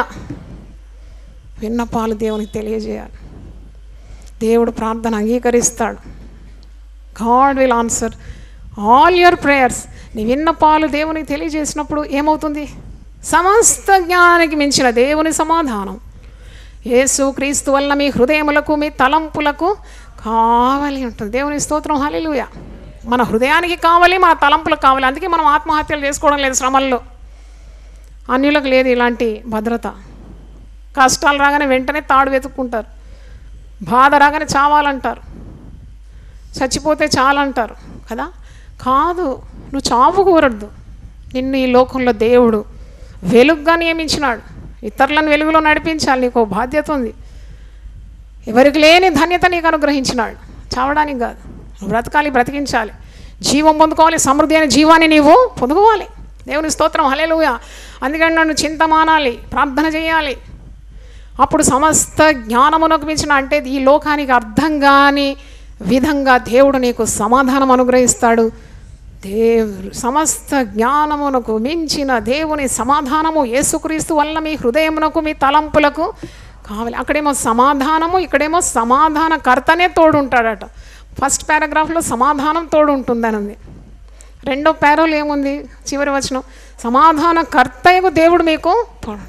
విన్నపాలు దేవునికి తెలియజేయాలి దేవుడు ప్రార్థన అంగీకరిస్తాడు God will answer all your prayers నీ విన్నపాలు దేవునికి తెలియజేసినప్పుడు ఏమవుతుంది సమస్త జ్ఞానానికి మించిన దేవుని సమాధానం యేసు క్రీస్తు వలన మీ హృదయములకు మీ తలంపులకు కావాలి ఉంటుంది దేవుని స్తోత్రం హల్లెలూయా మన హృదయానికి కావాలి మన తలంపులకు కావాలి అందుకే మనం ఆత్మహత్యలు చేసుకోవడం లేదు శ్రమల్లో అన్యులకు లేదు ఇలాంటి భద్రత కష్టాలు రాగానే వెంటనే తాడు వెతుక్కుంటారు బాధ రాగానే చావాలంటారు చచ్చిపోతే చాలంటారు కదా కాదు నువ్వు చావు కోరద్దు నిన్ను ఈ లోకంలో దేవుడు వెలుగుగా నియమించినాడు ఇతరులను వెలుగులో నడిపించాలి నీకు ఓ బాధ్యత ఉంది ఎవరికి లేని ధన్యత నీకు అనుగ్రహించినాడు చావడానికి కాదు నువ్వు బ్రతకాలి బ్రతికించాలి జీవం పొందుకోవాలి సమృద్ధి అయిన జీవాన్ని నీవు పొందుకోవాలి దేవుని స్తోత్రం హలేలుయ అందుకని నన్ను చింత మానాలి ప్రార్థన చేయాలి అప్పుడు సమస్త జ్ఞానమునకు మించిన అంటే ఈ లోకానికి అర్థం కాని విధంగా దేవుడు నీకు సమాధానం అనుగ్రహిస్తాడు దేవుడు సమస్త జ్ఞానమునకు మించిన దేవుని సమాధానము యేసుక్రీస్తు వల్ల మీ హృదయమునకు మీ తలంపులకు కావాలి అక్కడేమో సమాధానము ఇక్కడేమో సమాధానకర్తనే తోడు ఉంటాడట ఫస్ట్ పారాగ్రాఫ్లో సమాధానం తోడు ఉంటుందని ఉంది రెండో పారోలు ఏముంది చివరి వచనం సమాధానకర్తయకు దేవుడు మీకు తోడు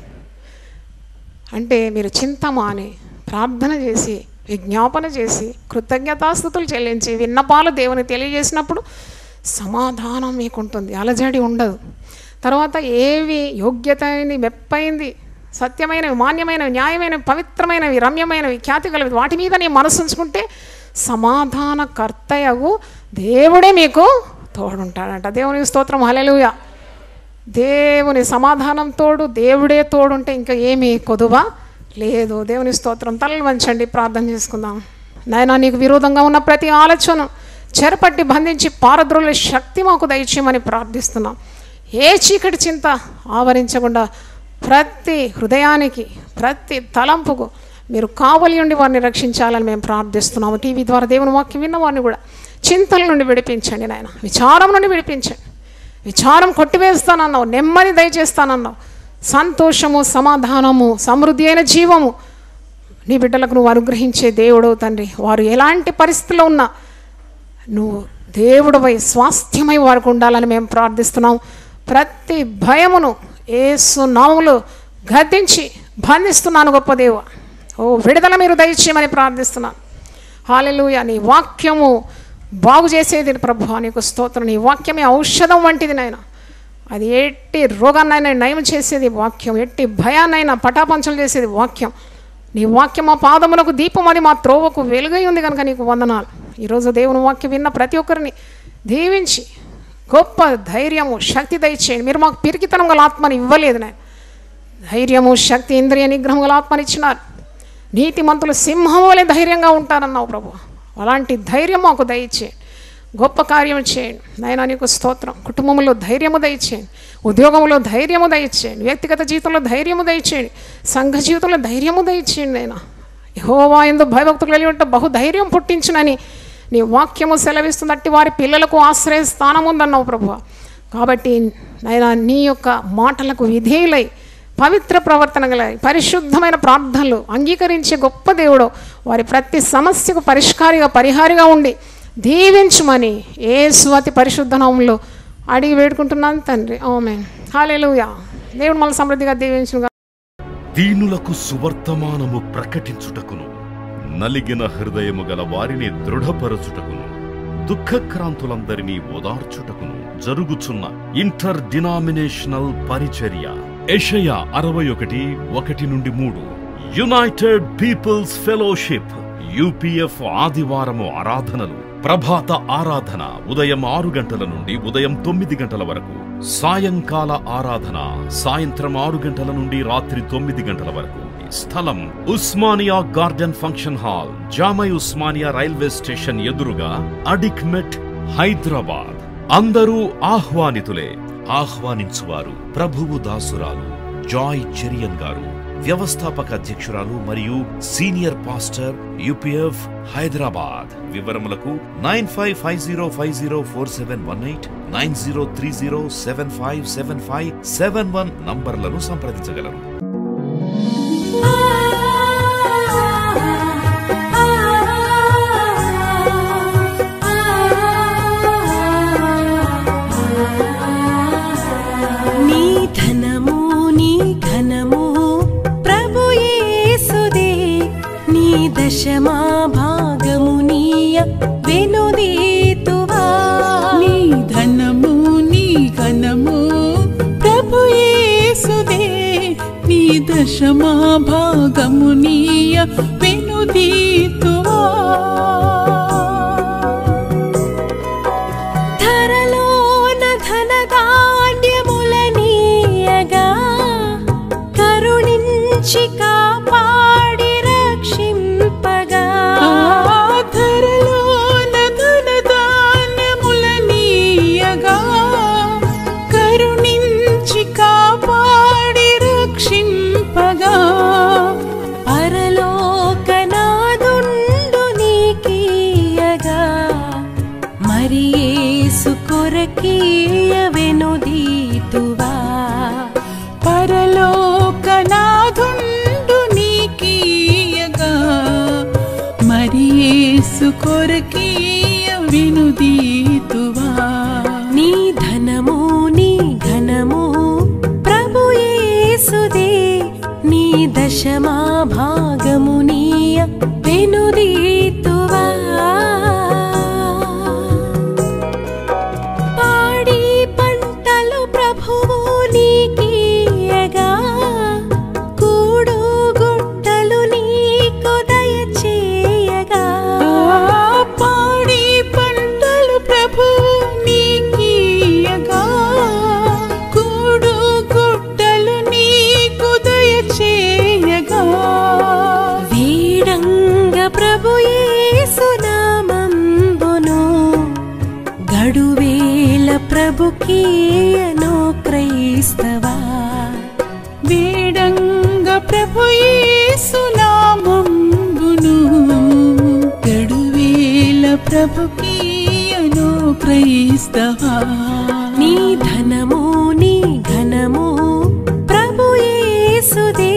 అంటే మీరు చింత మాని ప్రార్థన చేసి విజ్ఞాపన చేసి కృతజ్ఞతాస్థుతులు చెల్లించి విన్నపాలు దేవుని తెలియజేసినప్పుడు సమాధానం మీకు ఉంటుంది అలజడి ఉండదు తర్వాత ఏవి యోగ్యత అయింది మెప్పైంది సత్యమైనవి మాన్యమైనవి న్యాయమైనవి పవిత్రమైనవి రమ్యమైనవి ఖ్యాతి గలవి వాటి మీద నీ మనసు ఉంచుకుంటే సమాధానకర్తయగు దేవుడే మీకు తోడుంటాడంట దేవుని స్తోత్రం హలెలుయ దేవుని సమాధానం తోడు దేవుడే తోడుంటే ఇంకా ఏమీ కొదువ లేదు దేవుని స్తోత్రం తలలు వంచండి ప్రార్థన చేసుకుందాం నాయన నీకు విరోధంగా ఉన్న ప్రతి ఆలోచన చెరపట్టి బంధించి పారద్రోలే శక్తి మాకు దయచేయమని ప్రార్థిస్తున్నాం ఏ చీకటి చింత ఆవరించకుండా ప్రతి హృదయానికి ప్రతి తలంపుకు మీరు కావలి ఉండి వారిని రక్షించాలని మేము ప్రార్థిస్తున్నాము టీవీ ద్వారా దేవుని వాక్యం విన్న వారిని కూడా చింతల నుండి విడిపించండి నాయన విచారం నుండి విడిపించండి విచారం కొట్టివేస్తానన్నావు నెమ్మది దయచేస్తానన్నావు సంతోషము సమాధానము సమృద్ధి అయిన జీవము నీ బిడ్డలకు నువ్వు అనుగ్రహించే దేవుడవు తండ్రి వారు ఎలాంటి పరిస్థితిలో ఉన్నా నువ్వు దేవుడిపై స్వాస్థ్యమై వారికి ఉండాలని మేము ప్రార్థిస్తున్నాం ప్రతి భయమును ఏసు నాములు గద్దించి బంధిస్తున్నాను గొప్ప దేవ ఓ విడుదల మీరు దయచేయమని ప్రార్థిస్తున్నాను హాలెలూయ నీ వాక్యము బాగు చేసేది ప్రభు నీకు స్తోత్రం నీ వాక్యమే ఔషధం వంటిది నాయన అది ఎట్టి రోగాన్నైనా నయం చేసేది వాక్యం ఎట్టి భయాన్నైనా పటాపంచలు చేసేది వాక్యం నీ వాక్యం మా పాదములకు దీపం అది మా త్రోవకు వెలుగై ఉంది కనుక నీకు వందనాలు ఈరోజు దేవుని వాక్యం విన్న ప్రతి ఒక్కరిని దీవించి గొప్ప ధైర్యము శక్తి దయచేయండి మీరు మాకు పిరికితనం గల ఆత్మని ఇవ్వలేదు నేను ధైర్యము శక్తి ఇంద్రియ నిగ్రహం గల ఆత్మని ఇచ్చినారు నీతిమంతులు సింహం వలె ధైర్యంగా ఉంటారన్నావు ప్రభు అలాంటి ధైర్యం మాకు దయచేయండి గొప్ప కార్యం చేయండి నాయన నీకు స్తోత్రం కుటుంబంలో ధైర్యము దయచేయండి ఉద్యోగంలో ధైర్యము దయచేయండి వ్యక్తిగత జీవితంలో ధైర్యము దయచేయండి సంఘ జీవితంలో ధైర్యము దయచేయండి నాయన యహోవా ఎందు భయభక్తులు కలిగి ఉంటే బహు ధైర్యం పుట్టించునని నీ వాక్యము సెలవిస్తున్నట్టు వారి పిల్లలకు ఆశ్రయ స్థానం ఉందన్నావు ప్రభు కాబట్టి నాయన నీ యొక్క మాటలకు విధేయులై పవిత్ర ప్రవర్తన గల పరిశుద్ధమైన ప్రార్థనలు అంగీకరించే గొప్ప దేవుడు వారి ప్రతి సమస్యకు పరిష్కారిగా పరిహారిగా ఉండి దీవించుమని ఏ స్వాతి పరిశుద్ధ నామంలో అడిగి వేడుకుంటున్నాను తండ్రి ఆమె హాలేలుయా దేవుడు మన సమృద్ధిగా దీవించుగా దీనులకు సువర్తమానము ప్రకటించుటకును నలిగిన హృదయము గల వారిని దృఢపరచుటకును దుఃఖక్రాంతులందరినీ ఓదార్చుటకును జరుగుచున్న ఇంటర్ డినామినేషనల్ పరిచర్య ఎషయ అరవై ఒకటి ఒకటి నుండి మూడు యునైటెడ్ పీపుల్స్ ఫెలోషిప్ యూపీఎఫ్ ఆదివారము ఆరాధనలు ప్రభాత ఆరాధన ఉదయం ఆరు గంటల నుండి ఉదయం తొమ్మిది గంటల వరకు సాయంకాల ఆరాధన సాయంత్రం ఆరు గంటల నుండి రాత్రి తొమ్మిది గంటల వరకు స్థలం Osmania garden function hall Jamai Osmania railway station ఎదురుగా అడిక్మెట్ హైదరాబాద్ అందరూ ఆహ్వానితులే ఆహ్వానించువారు ప్రభువు దాసురాలు జాయ్ చెరియన్ గారు వ్యవస్థాపక అధ్యక్షురాలు మరియు సీనియర్ పాస్టర్ యూపీఎఫ్ హైదరాబాద్ వివరములకు nine five five zero five zero four seven one eight nine zero three zero seven five seven five seven one నంబర్లను సంప్రదించగలరు నీ ధనము నీ ఘనము ప్రభు యేసుదే నీ దశమా భాగము నీయ వెనుదీతువా నీ ధనము నీ ఘనము ప్రభు యేసుదే నీ దశమా భాగము నీయ వెనుదీతువా ధరలోన ధనధాన్యముల నీయగా కరుణించి కాపాడి రక్షింపగా ఆధరలోన ధనధాన్యముల నీయగా కరుణించి కాపాడి రక్షింపగా పరలోకనాదుండు నీకీయగా మరి యేసు కొరకీయ వెనుదీతువా పరలోకనాథుండు నీకీయగా మరి యేసు కొరకీయ వినుదీతువా నీ ధనము నీ ఘనము ప్రభు యేసుదే నీ దశమా భాగము నీయ వెనుదీతువా పాడి పంటలు ప్రభువు నీకీయగా కూడు గుట్టలు నీకు దయచేయగా ఆ పాడి పంటలు ప్రభు నీకీయగా కూడు గుట్టలు నీకు దయచేయగా వీడంగ ప్రభు యేసునామంబును గడువేల ప్రభుకీయను క్రైస్తవా వేడంగ ప్రభు యేసునామంబును గడువేల ప్రభుకీయను క్రైస్తవా నీ ధనము నీ ఘనము ప్రభు యేసుదే